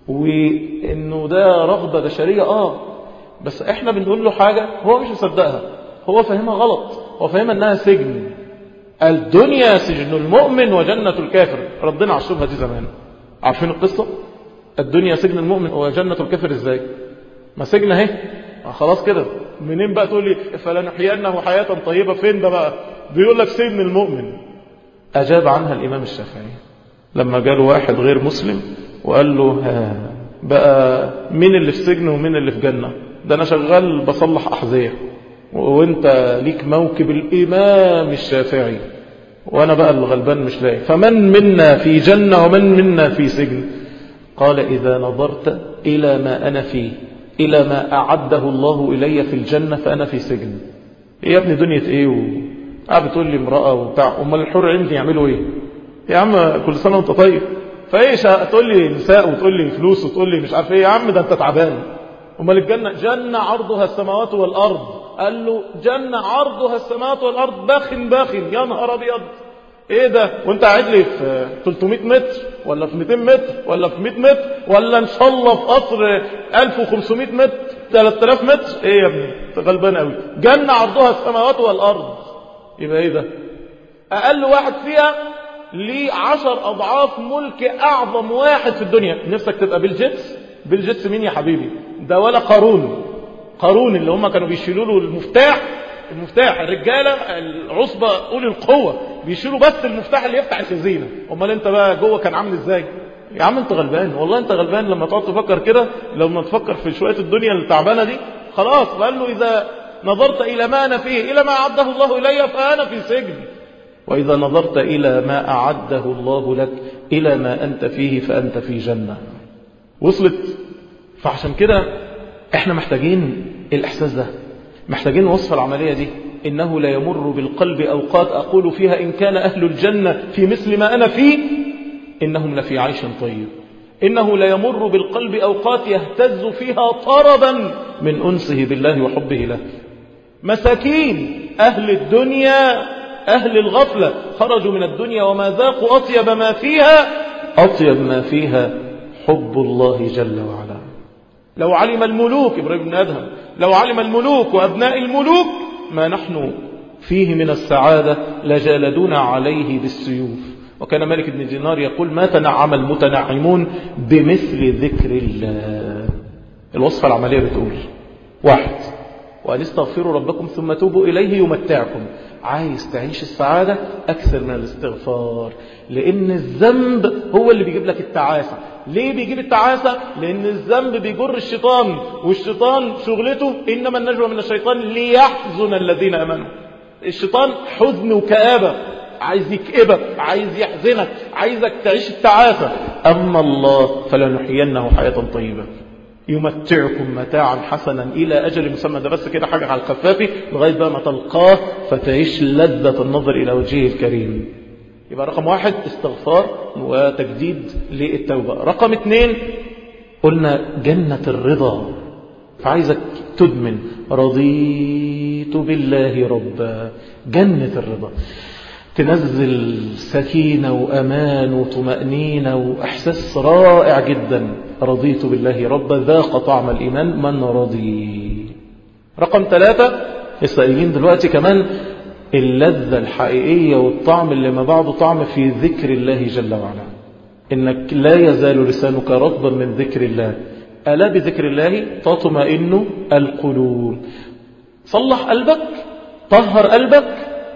وانه ده رغبة بشرية اه بس احنا بنقول له حاجة هو مش مصدقها هو فاهمها غلط هو فاهمها انها سجن الدنيا سجن المؤمن وجنة الكافر ردنا على الشبهة دي زمان عارفين القصة الدنيا سجن المؤمن وجنة الكافر ازاي ما سجن اهي خلاص كده منين بقى تقول لي فلنحيينه حياة طيبة فين ده بقى بيقول لك سجن المؤمن أجاب عنها الإمام الشافعي لما جاله واحد غير مسلم وقال له ها بقى مين اللي في سجن ومين اللي في جنة ده أنا شغال بصلح أحذية وانت ليك موكب الإمام الشافعي وأنا بقى الغلبان مش لاقي فمن منا في جنة ومن منا في سجن قال إذا نظرت إلى ما أنا فيه إلى ما أعده الله إلي في الجنة فأنا في سجن إيه يا ابني دنيا إيه و... قاعد بتقول لي امرأة وبتاع أمال الحور عندي يعملوا إيه يا عم كل سنة وأنت طيب فإيش تقول لي نساء وتقول لي فلوس وتقول لي مش عارف إيه يا عم ده أنت تعبان أمال الجنة جنة عرضها السماوات والأرض قال له جنة عرضها السماوات والأرض باخن باخن يا نهار أبيض ايه ده وانت قاعد لي في 300 متر ولا في 200 متر ولا في 100 متر ولا ان شاء الله في قصر 1500 متر 3000 متر ايه يا ابني انت غلبان قوي جنة عرضها السماوات والارض يبقى ايه ده اقل واحد فيها ليه عشر اضعاف ملك اعظم واحد في الدنيا نفسك تبقى بالجيتس بالجيتس مين يا حبيبي ده ولا قارون قارون اللي هم كانوا بيشيلوا له المفتاح المفتاح الرجالة العصبة أولي القوة بيشيلوا بس المفتاح اللي يفتح الخزينة امال انت بقى جوه كان عامل ازاي يا عم انت غلبان والله انت غلبان لما تقعد تفكر كده لما تفكر في شوية الدنيا التعبانة دي خلاص قال له إذا نظرت إلى ما أنا فيه إلى ما أعده الله إلي فأنا في سجن وإذا نظرت إلى ما أعده الله لك إلى ما أنت فيه فأنت في جنة وصلت فعشان كده احنا محتاجين الإحساس ده محتاجين وصف العملية دي إنه لا يمر بالقلب أوقات أقول فيها إن كان أهل الجنة في مثل ما أنا فيه إنهم لفي عيش طيب إنه لا يمر بالقلب أوقات يهتز فيها طربا من أنسه بالله وحبه له مساكين أهل الدنيا أهل الغفلة خرجوا من الدنيا وما ذاقوا أطيب ما فيها أطيب ما فيها حب الله جل وعلا لو علم الملوك إبراهيم بن أدهم لو علم الملوك وأبناء الملوك ما نحن فيه من السعادة لجالدونا عليه بالسيوف وكان مالك بن دينار يقول ما تنعم المتنعمون بمثل ذكر الله الوصفة العملية بتقول واحد وأن استغفروا ربكم ثم توبوا إليه يمتعكم عايز تعيش السعادة أكثر من الاستغفار لأن الذنب هو اللي بيجيب لك التعاسة ليه بيجيب التعاسة لأن الذنب بيجر الشيطان والشيطان شغلته إنما النجوى من الشيطان ليحزن الذين أمنوا الشيطان حزن وكآبة عايز يكئبك عايز يحزنك عايزك تعيش التعاسة أما الله فلنحيينه حياة طيبة يمتعكم متاعا حسنا إلى أجل مسمى ده بس كده حاجة على الخفافي لغاية بقى ما تلقاه فتعيش لذة النظر إلى وجهه الكريم يبقى رقم واحد استغفار وتجديد للتوبة رقم اثنين قلنا جنة الرضا فعايزك تدمن رضيت بالله ربا جنة الرضا تنزل سكينة وأمان وطمأنينة وإحساس رائع جدا رضيت بالله ربا ذاق طعم الإيمان من رضي رقم ثلاثة السائلين دلوقتي كمان اللذة الحقيقية والطعم اللي ما بعده طعم في ذكر الله جل وعلا إنك لا يزال لسانك رطبا من ذكر الله ألا بذكر الله تطمئن القلوب صلح قلبك طهر قلبك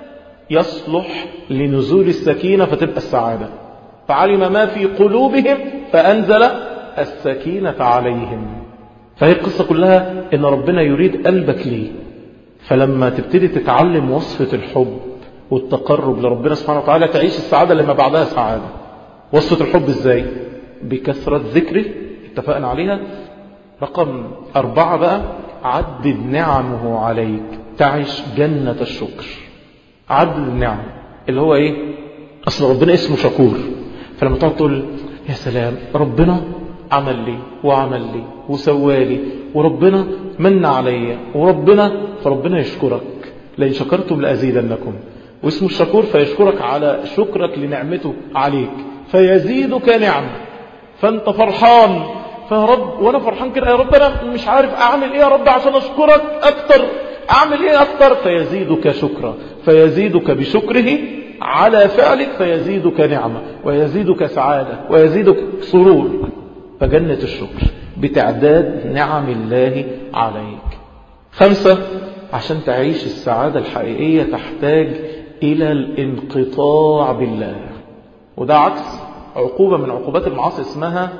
يصلح لنزول السكينة فتبقى السعادة فعلم ما في قلوبهم فأنزل السكينة عليهم فهي القصة كلها إن ربنا يريد قلبك ليه فلما تبتدي تتعلم وصفة الحب والتقرب لربنا سبحانه وتعالى تعيش السعادة لما بعدها سعادة وصفة الحب ازاي بكثرة ذكره اتفقنا عليها رقم أربعة بقى عدد نعمه عليك تعيش جنة الشكر عدد النعم اللي هو ايه اصل ربنا اسمه شكور فلما تقعد تقول يا سلام ربنا عمل لي وعمل لي وسوالي وربنا من عليا وربنا فربنا يشكرك لئن شكرتم لأزيدنكم واسمه الشكور فيشكرك على شكرك لنعمته عليك فيزيدك نعمة فانت فرحان فيا رب وانا فرحان كده يا رب انا مش عارف اعمل ايه يا رب عشان اشكرك اكتر اعمل ايه اكتر فيزيدك شكرا فيزيدك بشكره على فعلك فيزيدك نعمة ويزيدك سعادة ويزيدك سرور فجنة الشكر بتعداد نعم الله عليك خمسة عشان تعيش السعادة الحقيقية تحتاج إلى الانقطاع بالله وده عكس عقوبة من عقوبات المعاصي اسمها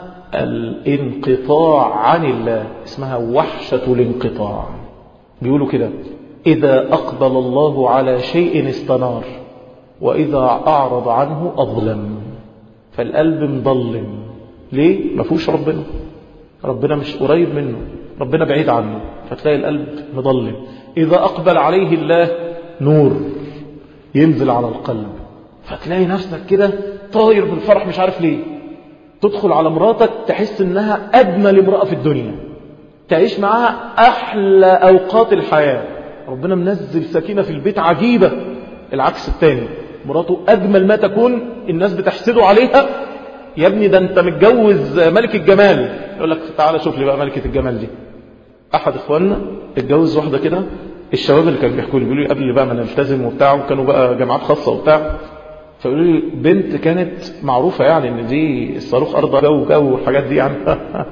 الانقطاع عن الله اسمها وحشة الانقطاع بيقولوا كده إذا أقبل الله على شيء استنار وإذا أعرض عنه أظلم فالقلب مظلم ليه؟ ما فيهوش ربنا ربنا مش قريب منه ربنا بعيد عنه فتلاقي القلب مظلم إذا أقبل عليه الله نور ينزل على القلب فتلاقي نفسك كده طاير بالفرح مش عارف ليه تدخل على مراتك تحس انها اجمل امرأة في الدنيا تعيش معاها احلى اوقات الحياة ربنا منزل سكينة في البيت عجيبة العكس التاني مراته اجمل ما تكون الناس بتحسده عليها يا ابني ده انت متجوز ملك الجمال يقول لك تعالى شوف لي بقى ملكة الجمال دي احد اخواننا اتجوز واحدة كده الشباب اللي كانوا بيحكوا لي بيقولوا لي قبل بقى ما نلتزم وبتاع وكانوا بقى جامعات خاصة وبتاع فيقولوا لي بنت كانت معروفة يعني ان دي الصاروخ ارض جو جو والحاجات دي يعني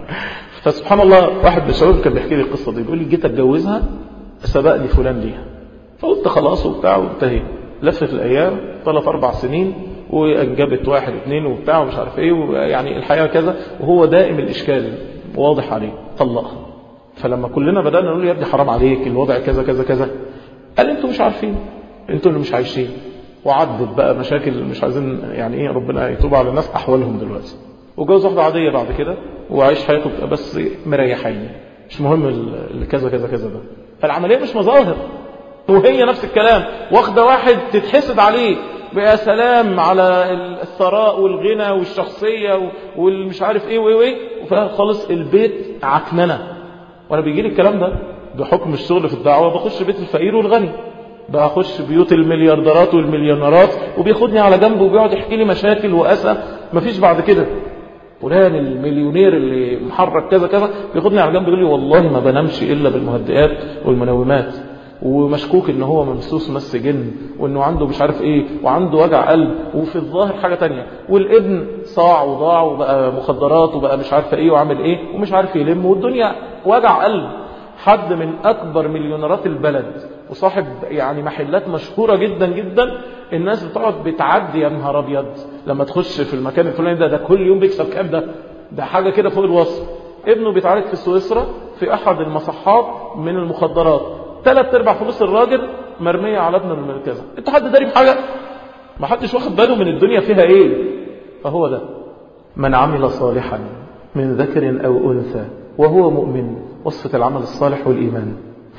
فسبحان الله واحد من الشباب كان بيحكي لي القصة دي بيقول لي جيت اتجوزها سبقني فلان ليها فقلت خلاص وبتاع وانتهي لفت الايام ثلاث اربع سنين وانجبت واحد اثنين وبتاع ومش عارف ايه يعني الحياة كذا وهو دائم الاشكال واضح عليه طلقها فلما كلنا بدأنا نقول يا ابني حرام عليك الوضع كذا كذا كذا قال انتوا مش عارفين انتوا اللي مش عايشين وعدت بقى مشاكل مش عايزين يعني ايه ربنا يتوب على الناس احوالهم دلوقتي وجوز واحده عاديه بعد كده وعايش حياته بس مريحاني مش مهم اللي كذا كذا كذا ده فالعمليه مش مظاهر وهي نفس الكلام واخده واحد تتحسد عليه بقى سلام على الثراء والغنى والشخصيه والمش عارف ايه وايه وايه وفي خالص البيت عكننه وانا بيجي لي الكلام ده بحكم الشغل في الدعوه بخش بيت الفقير والغني بخش بيوت المليارديرات والمليونيرات وبياخدني على جنبه وبيقعد يحكي لي مشاكل واسى مفيش بعد كده فلان المليونير اللي محرك كذا كذا بياخدني على جنب يقول لي والله ما بنامش الا بالمهدئات والمنومات ومشكوك ان هو ممسوس مس جن وانه عنده مش عارف ايه وعنده وجع قلب وفي الظاهر حاجه تانية والابن صاع وضاع وبقى مخدرات وبقى مش عارف ايه وعامل ايه ومش عارف يلم والدنيا وجع قلب حد من اكبر مليونيرات البلد وصاحب يعني محلات مشهوره جدا جدا الناس بتقعد بتعدي يا نهار ابيض لما تخش في المكان الفلاني ده ده كل يوم بيكسب كام ده ده حاجه كده فوق الوصف ابنه بيتعالج في سويسرا في احد المصحات من المخدرات ثلاث ارباع فلوس الراجل مرميه على ابن المركزه انت حد داري بحاجه ما حدش واخد باله من الدنيا فيها ايه فهو ده من عمل صالحا من ذكر او انثى وهو مؤمن وصفه العمل الصالح والايمان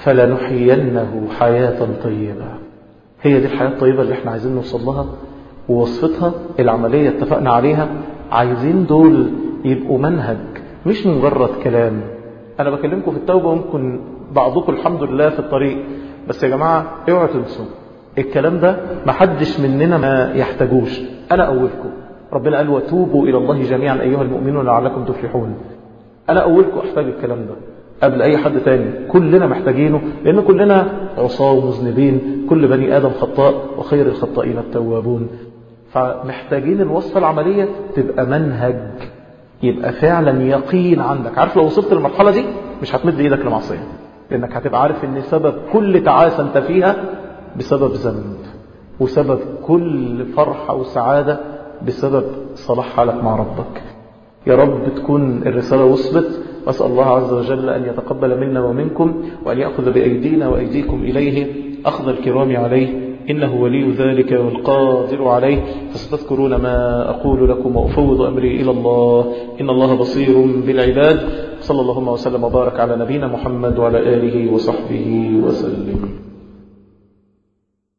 فلنحيينه حياه طيبه هي دي الحياه الطيبه اللي احنا عايزين نوصل لها ووصفتها العمليه اتفقنا عليها عايزين دول يبقوا منهج مش مجرد كلام انا بكلمكم في التوبه وممكن بعضكم الحمد لله في الطريق بس يا جماعة اوعوا تنسوا الكلام ده ما حدش مننا ما يحتاجوش انا اولكم ربنا قال وتوبوا الى الله جميعا ايها المؤمنون لعلكم تفلحون انا اولكم احتاج الكلام ده قبل اي حد تاني كلنا محتاجينه لان كلنا عصاه ومذنبين كل بني ادم خطاء وخير الخطائين التوابون فمحتاجين الوصفة العملية تبقى منهج يبقى فعلا يقين عندك عارف لو وصلت للمرحلة دي مش هتمد ايدك لمعصية لانك هتبقى عارف ان سبب كل تعاسة انت فيها بسبب ذنب وسبب كل فرحة وسعادة بسبب صلاح حالك مع ربك يا رب تكون الرسالة وصلت وأسأل الله عز وجل أن يتقبل منا ومنكم وأن يأخذ بأيدينا وأيديكم إليه أخذ الكرام عليه إنه ولي ذلك والقادر عليه فستذكرون ما أقول لكم وأفوض أمري إلى الله إن الله بصير بالعباد صلى الله وسلم وبارك على نبينا محمد وعلى آله وصحبه وسلم